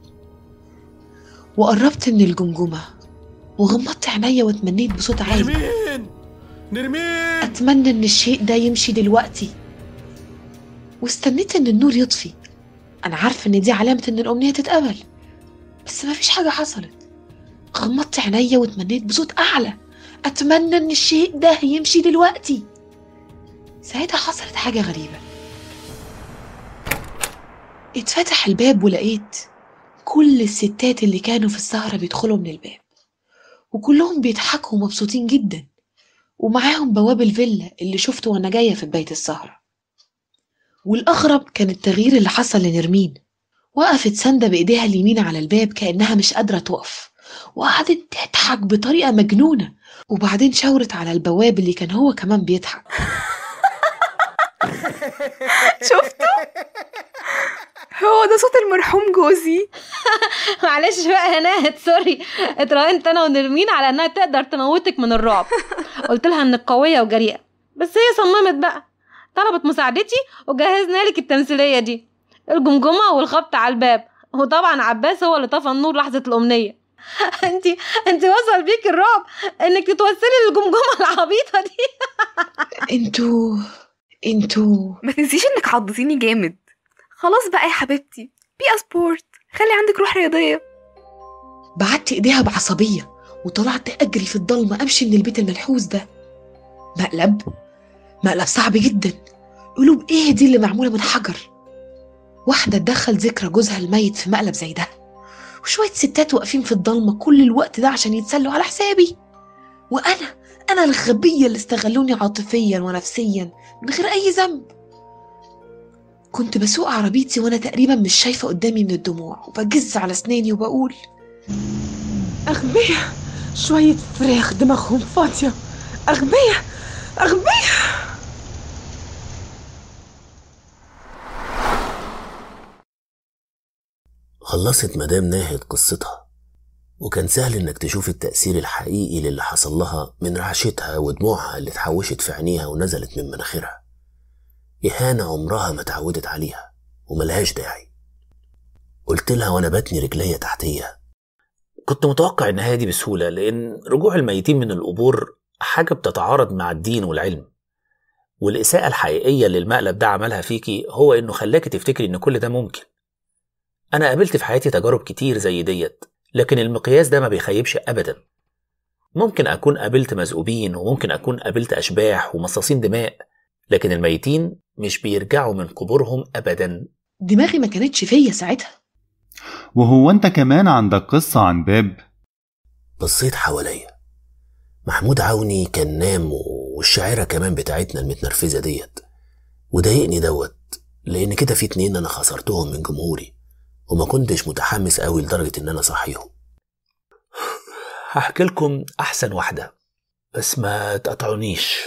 وقربت من الجمجمة وغمضت عينيا واتمنيت بصوت عالي نرمين نرمين أتمنى إن الشيء ده يمشي دلوقتي واستنيت إن النور يطفي أنا عارفة إن دي علامة إن الأمنية تتقبل بس مفيش حاجة حصلت غمضت عينيا واتمنيت بصوت أعلى أتمنى إن الشيء ده يمشي دلوقتي ساعتها حصلت حاجة غريبة اتفتح الباب ولقيت كل الستات اللي كانوا في السهرة بيدخلوا من الباب وكلهم بيضحكوا ومبسوطين جدا ومعاهم بواب الفيلا اللي شفته وانا جاية في بداية السهرة والأغرب كان التغيير اللي حصل لنرمين وقفت ساندة بإيديها اليمين على الباب كأنها مش قادرة تقف وقعدت تضحك بطريقة مجنونة وبعدين شاورت على البواب اللي كان هو كمان بيضحك شفتوا هو ده صوت المرحوم جوزي معلش بقى هناهد سوري اتراهنت انا ونرمين على انها تقدر تموتك من الرعب قلت لها انك قويه وجريئه بس هي صممت بقى طلبت مساعدتي وجهزنا لك التمثيليه دي الجمجمه والخبط على الباب وطبعا عباس هو اللي طفى النور لحظه الامنيه انت انت وصل بيك الرعب انك تتوسلي للجمجمه العبيطه دي انتوا انتوا ما تنسيش انك عضتيني جامد خلاص بقى يا حبيبتي بي سبورت خلي عندك روح رياضيه بعدت ايديها بعصبيه وطلعت اجري في الضلمه امشي من البيت المنحوس ده مقلب مقلب صعب جدا قلوب ايه دي اللي معموله من حجر واحده تدخل ذكرى جوزها الميت في مقلب زي ده وشويه ستات واقفين في الضلمه كل الوقت ده عشان يتسلوا على حسابي وانا انا الغبيه اللي استغلوني عاطفيا ونفسيا من غير اي ذنب كنت بسوق عربيتي وانا تقريبا مش شايفه قدامي من الدموع وبجز على اسناني وبقول أغبياء شوية فراخ دماغهم فاضية أغبياء أغبياء خلصت مدام ناهد قصتها وكان سهل انك تشوف التأثير الحقيقي للي حصل لها من رعشتها ودموعها اللي اتحوشت في عينيها ونزلت من مناخيرها إهانة عمرها ما اتعودت عليها وملهاش داعي قلت لها وانا بتني رجليا تحتيها كنت متوقع النهاية دي بسهولة لأن رجوع الميتين من القبور حاجة بتتعارض مع الدين والعلم والإساءة الحقيقية اللي المقلب ده عملها فيكي هو إنه خلاكي تفتكري إن كل ده ممكن أنا قابلت في حياتي تجارب كتير زي ديت لكن المقياس ده ما بيخيبش أبدا ممكن أكون قابلت مذؤوبين وممكن أكون قابلت أشباح ومصاصين دماء لكن الميتين مش بيرجعوا من قبورهم أبدا دماغي ما كانتش فيا ساعتها وهو انت كمان عندك قصة عن باب بصيت حواليا محمود عوني كان نام والشاعرة كمان بتاعتنا المتنرفزة ديت وضايقني دوت لأن كده في اتنين أنا خسرتهم من جمهوري وما كنتش متحمس قوي لدرجة إن أنا صحيهم هحكي لكم أحسن واحدة بس ما تقطعونيش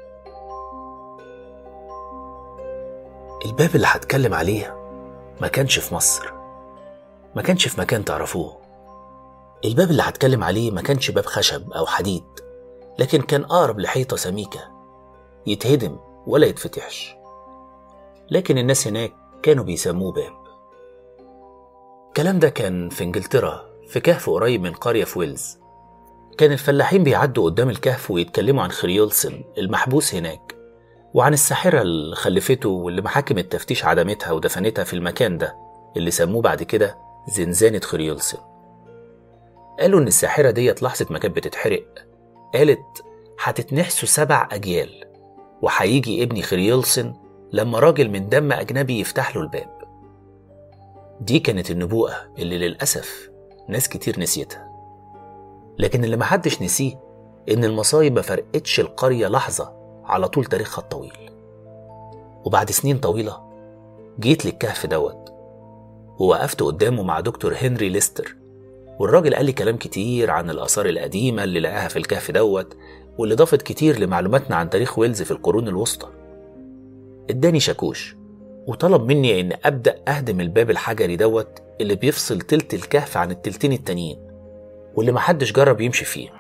الباب اللي هتكلم عليه ما كانش في مصر ما كانش في مكان تعرفوه الباب اللي هتكلم عليه ما كانش باب خشب أو حديد لكن كان أقرب لحيطة سميكة يتهدم ولا يتفتحش لكن الناس هناك كانوا بيسموه باب الكلام ده كان في انجلترا في كهف قريب من قرية في ويلز كان الفلاحين بيعدوا قدام الكهف ويتكلموا عن خريولسن المحبوس هناك وعن الساحرة اللي خلفته واللي محاكم التفتيش عدمتها ودفنتها في المكان ده اللي سموه بعد كده زنزانة خريولسن قالوا إن الساحرة ديت لحظة ما كانت بتتحرق قالت هتتنحسوا سبع أجيال وهيجي ابني خريولسن لما راجل من دم أجنبي يفتح له الباب دي كانت النبوءة اللي للأسف ناس كتير نسيتها لكن اللي محدش نسيه إن المصايب ما فرقتش القرية لحظة على طول تاريخها الطويل وبعد سنين طويلة جيت للكهف دوت ووقفت قدامه مع دكتور هنري ليستر والراجل قال لي كلام كتير عن الآثار القديمة اللي لقاها في الكهف دوت واللي ضافت كتير لمعلوماتنا عن تاريخ ويلز في القرون الوسطى اداني شاكوش وطلب مني ان ابدا اهدم الباب الحجري دوت اللي بيفصل تلت الكهف عن التلتين التانيين واللي محدش جرب يمشي فيه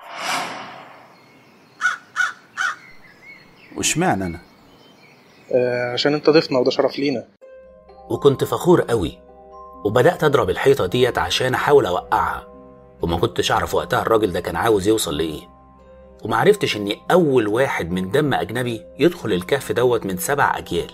واشمعنى انا آه عشان انت ضيفنا وده شرف لينا وكنت فخور قوي وبدات اضرب الحيطه ديت عشان احاول اوقعها وما كنتش اعرف وقتها الراجل ده كان عاوز يوصل لايه ومعرفتش اني اول واحد من دم اجنبي يدخل الكهف دوت من سبع اجيال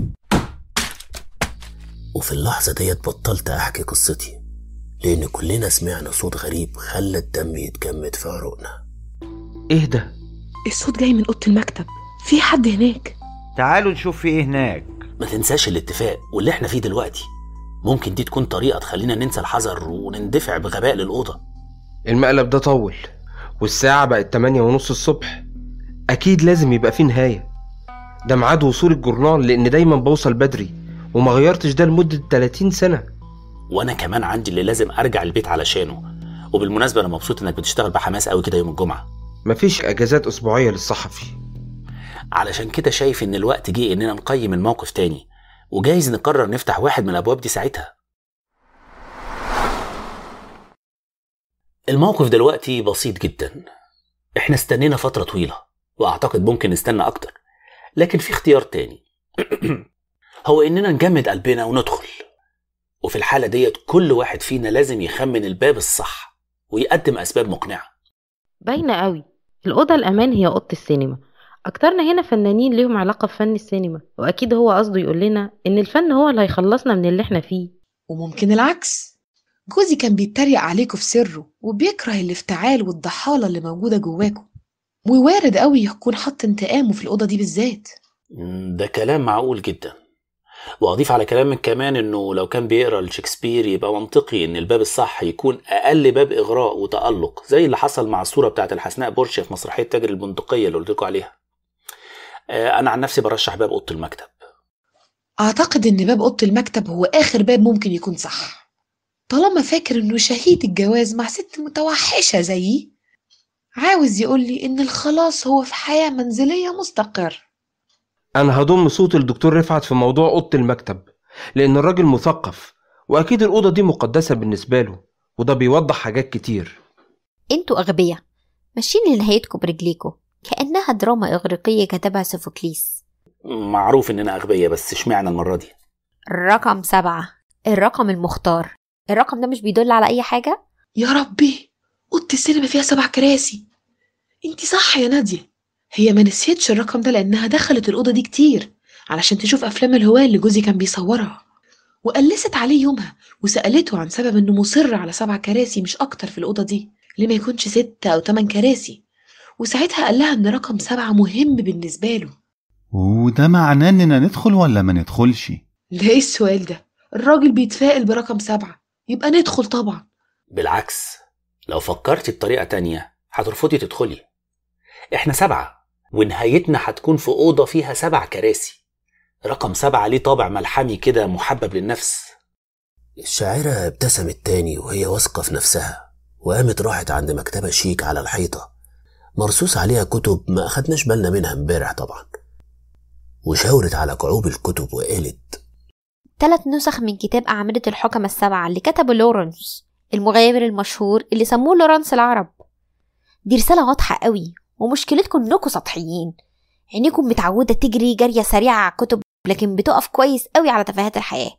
وفي اللحظة ديت بطلت أحكي قصتي لأن كلنا سمعنا صوت غريب خلى الدم يتجمد في عروقنا ايه ده الصوت جاي من اوضه المكتب في حد هناك تعالوا نشوف في ايه هناك ما تنساش الاتفاق واللي احنا فيه دلوقتي ممكن دي تكون طريقة تخلينا ننسى الحذر ونندفع بغباء للأوضة المقلب ده طول والساعة بقت تمانية ونص الصبح أكيد لازم يبقى فيه نهاية ده ميعاد وصول الجورنال لأن دايما بوصل بدري وما غيرتش ده لمدة 30 سنة وأنا كمان عندي اللي لازم أرجع البيت علشانه وبالمناسبة أنا مبسوط إنك بتشتغل بحماس قوي كده يوم الجمعة مفيش أجازات أسبوعية للصحفي علشان كده شايف إن الوقت جه إننا نقيم الموقف تاني وجايز نقرر نفتح واحد من الأبواب دي ساعتها الموقف دلوقتي بسيط جدا احنا استنينا فترة طويلة وأعتقد ممكن نستنى أكتر لكن في اختيار تاني هو إننا نجمد قلبنا وندخل وفي الحالة ديت كل واحد فينا لازم يخمن الباب الصح ويقدم أسباب مقنعة باينة قوي الأوضة الأمان هي أوضة السينما أكترنا هنا فنانين ليهم علاقة بفن السينما وأكيد هو قصده يقول لنا إن الفن هو اللي هيخلصنا من اللي احنا فيه وممكن العكس جوزي كان بيتريق عليكم في سره وبيكره الافتعال والضحالة اللي موجودة جواكم ووارد قوي يكون حط انتقامه في الأوضة دي بالذات ده كلام معقول جدا واضيف على كلامك كمان انه لو كان بيقرا لشكسبير يبقى منطقي ان الباب الصح يكون اقل باب اغراء وتالق زي اللي حصل مع الصوره بتاعت الحسناء بورشا في مسرحيه تاجر البندقيه اللي قلت لكم عليها انا عن نفسي برشح باب اوضه المكتب أعتقد إن باب أوضة المكتب هو آخر باب ممكن يكون صح طالما فاكر إنه شهيد الجواز مع ست متوحشة زيي عاوز يقولي إن الخلاص هو في حياة منزلية مستقر أنا هضم صوت الدكتور رفعت في موضوع أوضة المكتب لأن الراجل مثقف وأكيد الأوضة دي مقدسة بالنسبة له وده بيوضح حاجات كتير انتوا أغبياء ماشيين لنهايتكم برجليكم كأنها دراما إغريقية كتبها سوفوكليس معروف اننا اغبياء بس اشمعنى المره دي رقم سبعة الرقم المختار الرقم ده مش بيدل على أي حاجة؟ يا ربي أوضة السينما فيها سبع كراسي انتي صح يا نادية هي ما نسيتش الرقم ده لأنها دخلت الأوضة دي كتير علشان تشوف أفلام الهواة اللي جوزي كان بيصورها وقلست عليه يومها وسألته عن سبب إنه مصر على سبع كراسي مش أكتر في الأوضة دي ليه ما يكونش ستة أو تمن كراسي وساعتها قال لها إن رقم سبعة مهم بالنسبة له وده معناه اننا ندخل ولا ما ندخلش ده إيه السؤال ده الراجل بيتفائل برقم سبعة يبقى ندخل طبعا بالعكس لو فكرتي بطريقه تانية هترفضي تدخلي احنا سبعه ونهايتنا هتكون في اوضه فيها سبع كراسي رقم سبعة ليه طابع ملحمي كده محبب للنفس الشاعرة ابتسمت تاني وهي واثقة في نفسها وقامت راحت عند مكتبة شيك على الحيطة مرصوص عليها كتب ما أخدناش بالنا منها امبارح طبعا وشاورت على كعوب الكتب وقالت ثلاث نسخ من كتاب أعمدة الحكمة السبعة اللي كتبه لورنس المغامر المشهور اللي سموه لورنس العرب دي رسالة واضحة قوي ومشكلتكم انكم سطحيين عينيكم متعودة تجري جرية سريعة على الكتب لكن بتقف كويس قوي على تفاهات الحياة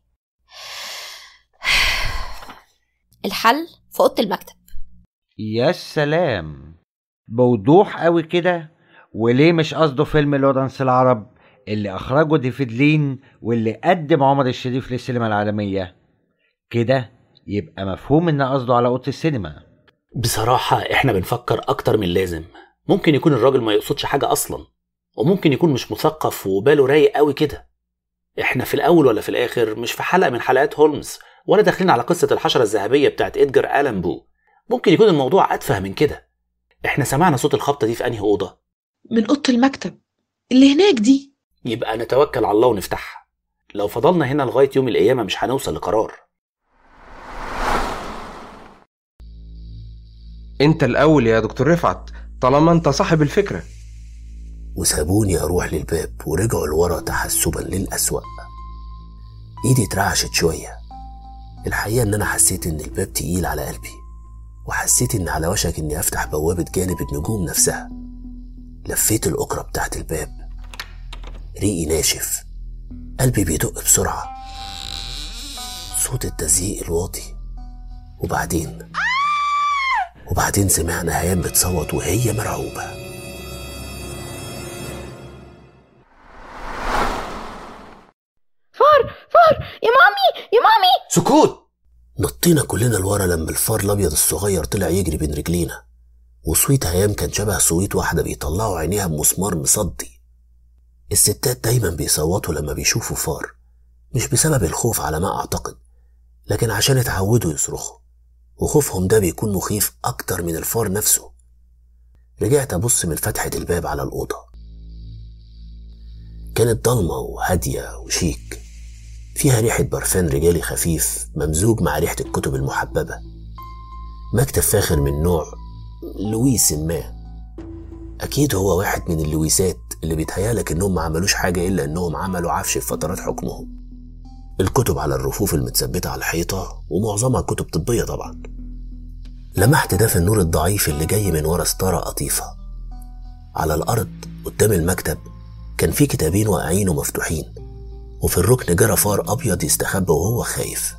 الحل في أوضة المكتب يا سلام بوضوح قوي كده وليه مش قصده فيلم لورنس العرب اللي اخرجه ديفيد لين واللي قدم عمر الشريف للسينما العالمية كده يبقى مفهوم ان قصده على اوضه السينما بصراحة احنا بنفكر أكتر من لازم ممكن يكون الراجل ما يقصدش حاجة أصلا وممكن يكون مش مثقف وباله رايق قوي كده احنا في الاول ولا في الاخر مش في حلقه من حلقات هولمز ولا داخلين على قصه الحشره الذهبيه بتاعت ادجار الان بو ممكن يكون الموضوع اتفه من كده احنا سمعنا صوت الخبطه دي في انهي اوضه من اوضه المكتب اللي هناك دي يبقى نتوكل على الله ونفتحها لو فضلنا هنا لغايه يوم القيامه مش هنوصل لقرار انت الاول يا دكتور رفعت طالما انت صاحب الفكره وسابوني أروح للباب ورجعوا لورا تحسبا للأسوأ إيدي اترعشت شوية الحقيقة إن أنا حسيت إن الباب تقيل على قلبي وحسيت إن على وشك إني أفتح بوابة جانب النجوم نفسها لفيت الأكرة بتاعت الباب ريقي ناشف قلبي بيدق بسرعة صوت التزييق الواطي وبعدين وبعدين سمعنا هيام بتصوت وهي مرعوبه فار فار يا مامي يا مامي سكوت نطينا كلنا لورا لما الفار الابيض الصغير طلع يجري بين رجلينا وصويت هيام كان شبه صويت واحده بيطلعوا عينيها بمسمار مصدي الستات دايما بيصوتوا لما بيشوفوا فار مش بسبب الخوف على ما اعتقد لكن عشان اتعودوا يصرخوا وخوفهم ده بيكون مخيف اكتر من الفار نفسه رجعت ابص من فتحه الباب على الاوضه كانت ضلمه وهاديه وشيك فيها ريحة برفان رجالي خفيف ممزوج مع ريحة الكتب المحببة مكتب فاخر من نوع لويس ما أكيد هو واحد من اللويسات اللي بيتهيالك إنهم ما عملوش حاجة إلا إنهم عملوا عفش في فترات حكمهم الكتب على الرفوف المتثبتة على الحيطة ومعظمها كتب طبية طبعا لمحت ده في النور الضعيف اللي جاي من ورا ستارة قطيفة على الأرض قدام المكتب كان في كتابين واقعين ومفتوحين وفي الركن جرى فار أبيض يستخبى وهو خايف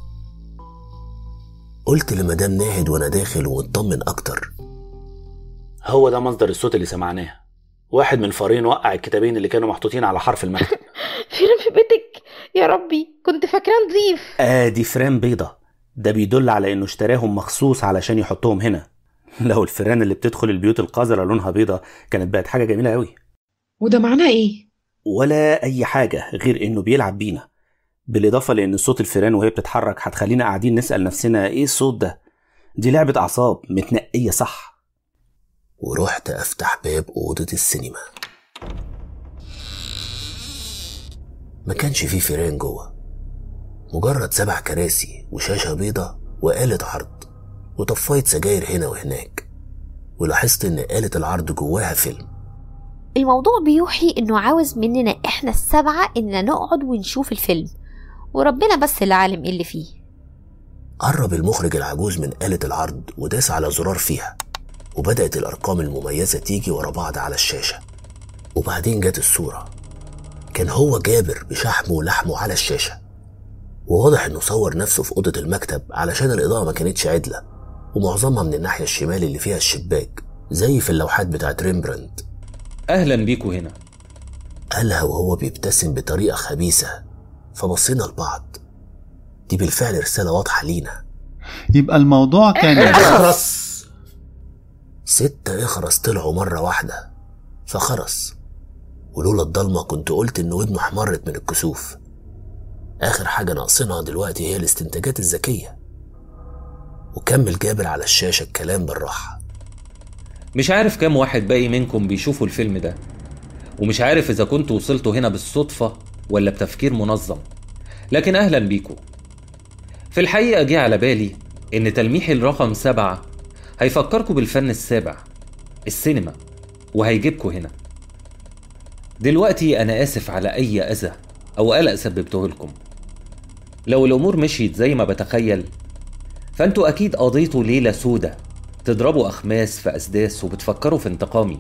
قلت لمدام ناهد وأنا داخل ومطمن أكتر هو ده مصدر الصوت اللي سمعناه واحد من الفارين وقع الكتابين اللي كانوا محطوطين على حرف المكتب فيلم في بيتك يا ربي كنت فاكراه نضيف ادي فران بيضة ده بيدل على انه اشتراهم مخصوص علشان يحطهم هنا لو الفيران اللي بتدخل البيوت القذرة لونها بيضة كانت بقت حاجة جميلة قوي وده معناه ايه ولا اي حاجة غير انه بيلعب بينا بالاضافة لان صوت الفيران وهي بتتحرك هتخلينا قاعدين نسأل نفسنا ايه الصوت ده دي لعبة اعصاب متنقية صح ورحت أفتح باب أوضة السينما ما كانش فيه فيران جوه مجرد سبع كراسي وشاشة بيضة وآلة عرض وطفاية سجاير هنا وهناك ولاحظت إن آلة العرض جواها فيلم الموضوع بيوحي انه عاوز مننا احنا السبعة اننا نقعد ونشوف الفيلم وربنا بس اللي عالم ايه اللي فيه قرب المخرج العجوز من آلة العرض وداس على زرار فيها وبدأت الأرقام المميزة تيجي ورا بعض على الشاشة وبعدين جت الصورة كان هو جابر بشحمه ولحمه على الشاشة وواضح إنه صور نفسه في أوضة المكتب علشان الإضاءة ما كانتش عدلة ومعظمها من الناحية الشمال اللي فيها الشباك زي في اللوحات بتاعت ريمبراند أهلا بيكوا هنا قالها وهو بيبتسم بطريقة خبيثة فبصينا لبعض دي بالفعل رسالة واضحة لينا يبقى الموضوع كان اخرس ستة اخرس طلعوا مرة واحدة فخرس ولولا الضلمة كنت قلت إن ودنه احمرت من الكسوف آخر حاجة ناقصينها دلوقتي هي الاستنتاجات الذكية وكمل جابر على الشاشة الكلام بالراحة مش عارف كام واحد باقي منكم بيشوفوا الفيلم ده ومش عارف إذا كنتوا وصلتوا هنا بالصدفة ولا بتفكير منظم لكن أهلا بيكم في الحقيقة جه على بالي إن تلميحي الرقم سبعة هيفكركم بالفن السابع السينما وهيجيبكم هنا دلوقتي أنا آسف على أي أذى أو قلق سببته لكم لو الأمور مشيت زي ما بتخيل فأنتوا أكيد قضيتوا ليلة سودة تضربوا أخماس في أسداس وبتفكروا في انتقامي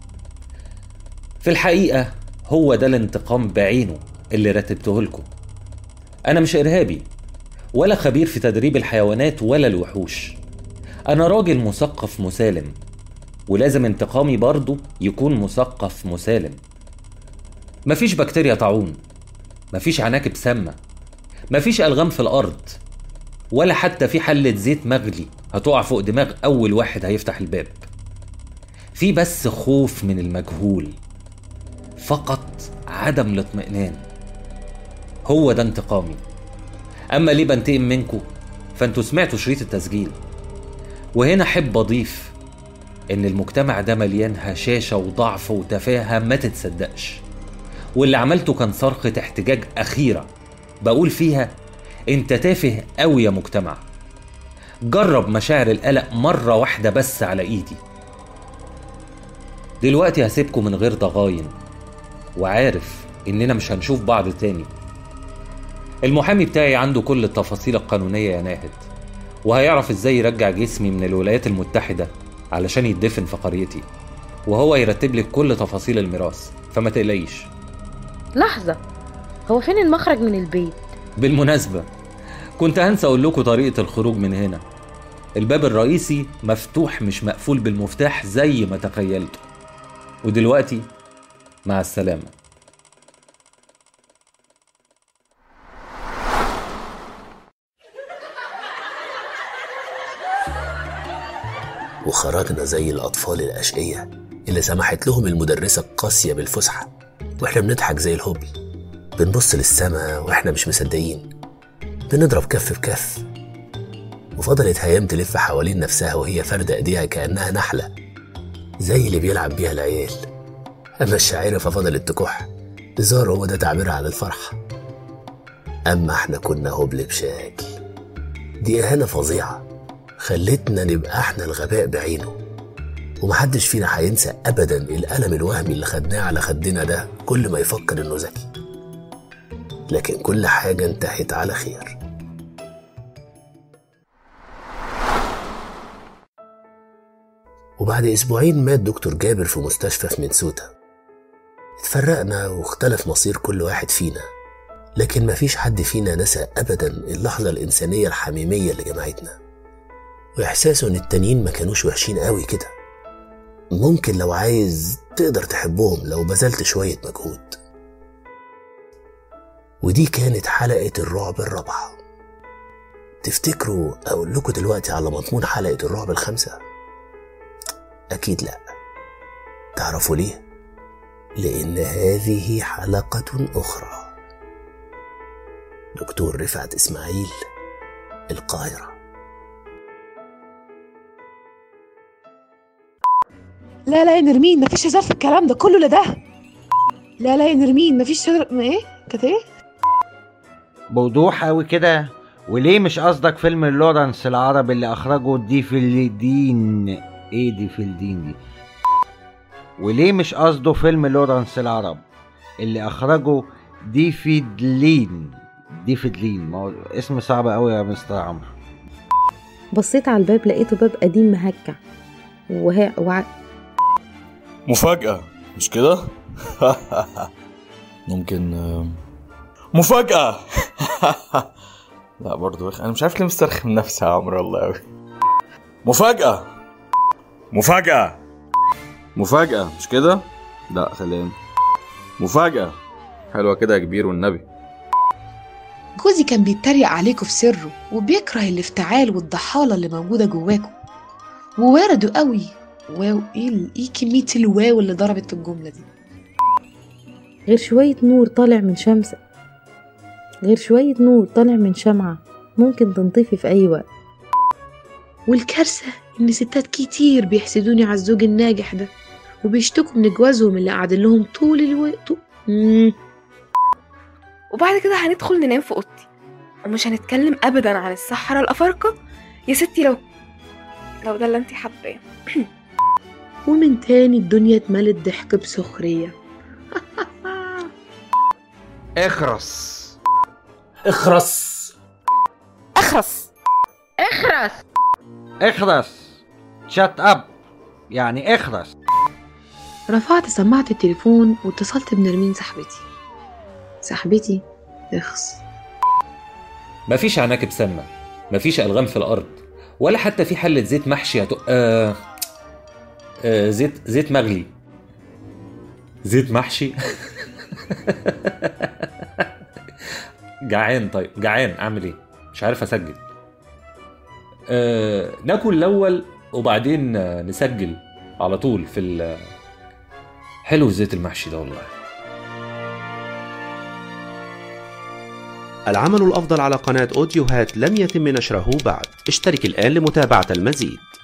في الحقيقة هو ده الانتقام بعينه اللي رتبته لكم أنا مش إرهابي ولا خبير في تدريب الحيوانات ولا الوحوش أنا راجل مثقف مسالم ولازم انتقامي برضه يكون مثقف مسالم مفيش بكتيريا طاعون مفيش عناكب سامة مفيش ألغام في الأرض ولا حتى في حلة زيت مغلي هتقع فوق دماغ أول واحد هيفتح الباب في بس خوف من المجهول فقط عدم الاطمئنان هو ده انتقامي اما ليه بنتقم منكم فانتوا سمعتوا شريط التسجيل وهنا احب اضيف ان المجتمع ده مليان هشاشه وضعف وتفاهه ما تتصدقش واللي عملته كان صرخه احتجاج اخيره بقول فيها انت تافه قوي يا مجتمع جرب مشاعر القلق مره واحده بس على ايدي دلوقتي هسيبكم من غير ضغاين وعارف اننا مش هنشوف بعض تاني المحامي بتاعي عنده كل التفاصيل القانونية يا ناهد وهيعرف ازاي يرجع جسمي من الولايات المتحدة علشان يتدفن في قريتي وهو يرتب لك كل تفاصيل الميراث فما تقلقيش لحظة هو فين المخرج من البيت بالمناسبة كنت هنسى اقول لكم طريقة الخروج من هنا الباب الرئيسي مفتوح مش مقفول بالمفتاح زي ما تخيلتوا ودلوقتي مع السلامه وخرجنا زي الأطفال الأشقية اللي سمحت لهم المدرسة القاسية بالفسحة وإحنا بنضحك زي الهبل بنبص للسما وإحنا مش مصدقين بنضرب كف بكف وفضلت هيام تلف حوالين نفسها وهي فاردة إيديها كأنها نحلة زي اللي بيلعب بيها العيال أما الشاعرة ففضلت تكح هزار هو ده تعبيرها عن الفرحة أما إحنا كنا هبل بشكل دي إهانة فظيعة خلتنا نبقى احنا الغباء بعينه ومحدش فينا هينسى ابدا الالم الوهمي اللي خدناه على خدنا ده كل ما يفكر انه ذكي لكن كل حاجه انتهت على خير وبعد اسبوعين مات دكتور جابر في مستشفى في منسوتا اتفرقنا واختلف مصير كل واحد فينا لكن مفيش حد فينا نسى ابدا اللحظه الانسانيه الحميميه اللي جمعتنا وإحساسه إن التانيين ما كانوش وحشين قوي كده ممكن لو عايز تقدر تحبهم لو بذلت شوية مجهود ودي كانت حلقة الرعب الرابعة تفتكروا أقول لكم دلوقتي على مضمون حلقة الرعب الخامسة؟ أكيد لأ تعرفوا ليه؟ لأن هذه حلقة أخرى دكتور رفعت إسماعيل القاهرة لا لا يا نرمين مفيش هزار في الكلام ده كله لا ده لا لا يا نرمين مفيش هزار ما ايه كانت ايه بوضوح قوي كده وليه مش قصدك فيلم لورنس العربي اللي اخرجه دي في الدين ايه دي في الدين دي وليه مش قصده فيلم لورنس العرب اللي اخرجه دي في دلين دي في دلين ما هو اسم صعب قوي يا مستر عمرو بصيت على الباب لقيته باب قديم مهكع وها وع... مفاجأة مش كده؟ ممكن آم، مفاجأة لا برضو يا أخي، أنا مش عارف ليه مسترخي من نفسي يا عمرو والله أوي مفاجأة مفاجأة مفاجأة مش كده؟ لا خلينا مفاجأة حلوة كده يا كبير والنبي جوزي كان بيتريق عليكم في سره وبيكره الافتعال والضحالة اللي موجودة جواكم ووارده قوي واو ايه ال- ايه كمية الواو اللي ضربت في الجملة دي غير شوية نور طالع من شمس غير شوية نور طالع من شمعة ممكن تنطفي في أي وقت والكارثة إن ستات كتير بيحسدوني على الزوج الناجح ده وبيشتكوا من جوازهم اللي قاعدين لهم طول الوقت مم. وبعد كده هندخل ننام في اوضتي ومش هنتكلم ابدا عن السحرة الافارقة يا ستي لو لو ده اللي انت حباه ومن تاني الدنيا اتملت ضحك بسخرية اخرس اخرس اخرس اخرس اخرس شات اب يعني اخرس رفعت سماعة التليفون واتصلت بنرمين صاحبتي صاحبتي اخس مفيش عناكب سامة مفيش ألغام في الأرض ولا حتى في حلة زيت محشي هتق... آه... آه زيت زيت مغلي زيت محشي جعان طيب جعان أعمل إيه؟ مش عارف أسجل آه... ناكل الأول وبعدين آه، نسجل على طول في ال... حلو الزيت المحشي ده والله العمل الأفضل على قناة أوديوهات لم يتم نشره بعد اشترك الآن لمتابعة المزيد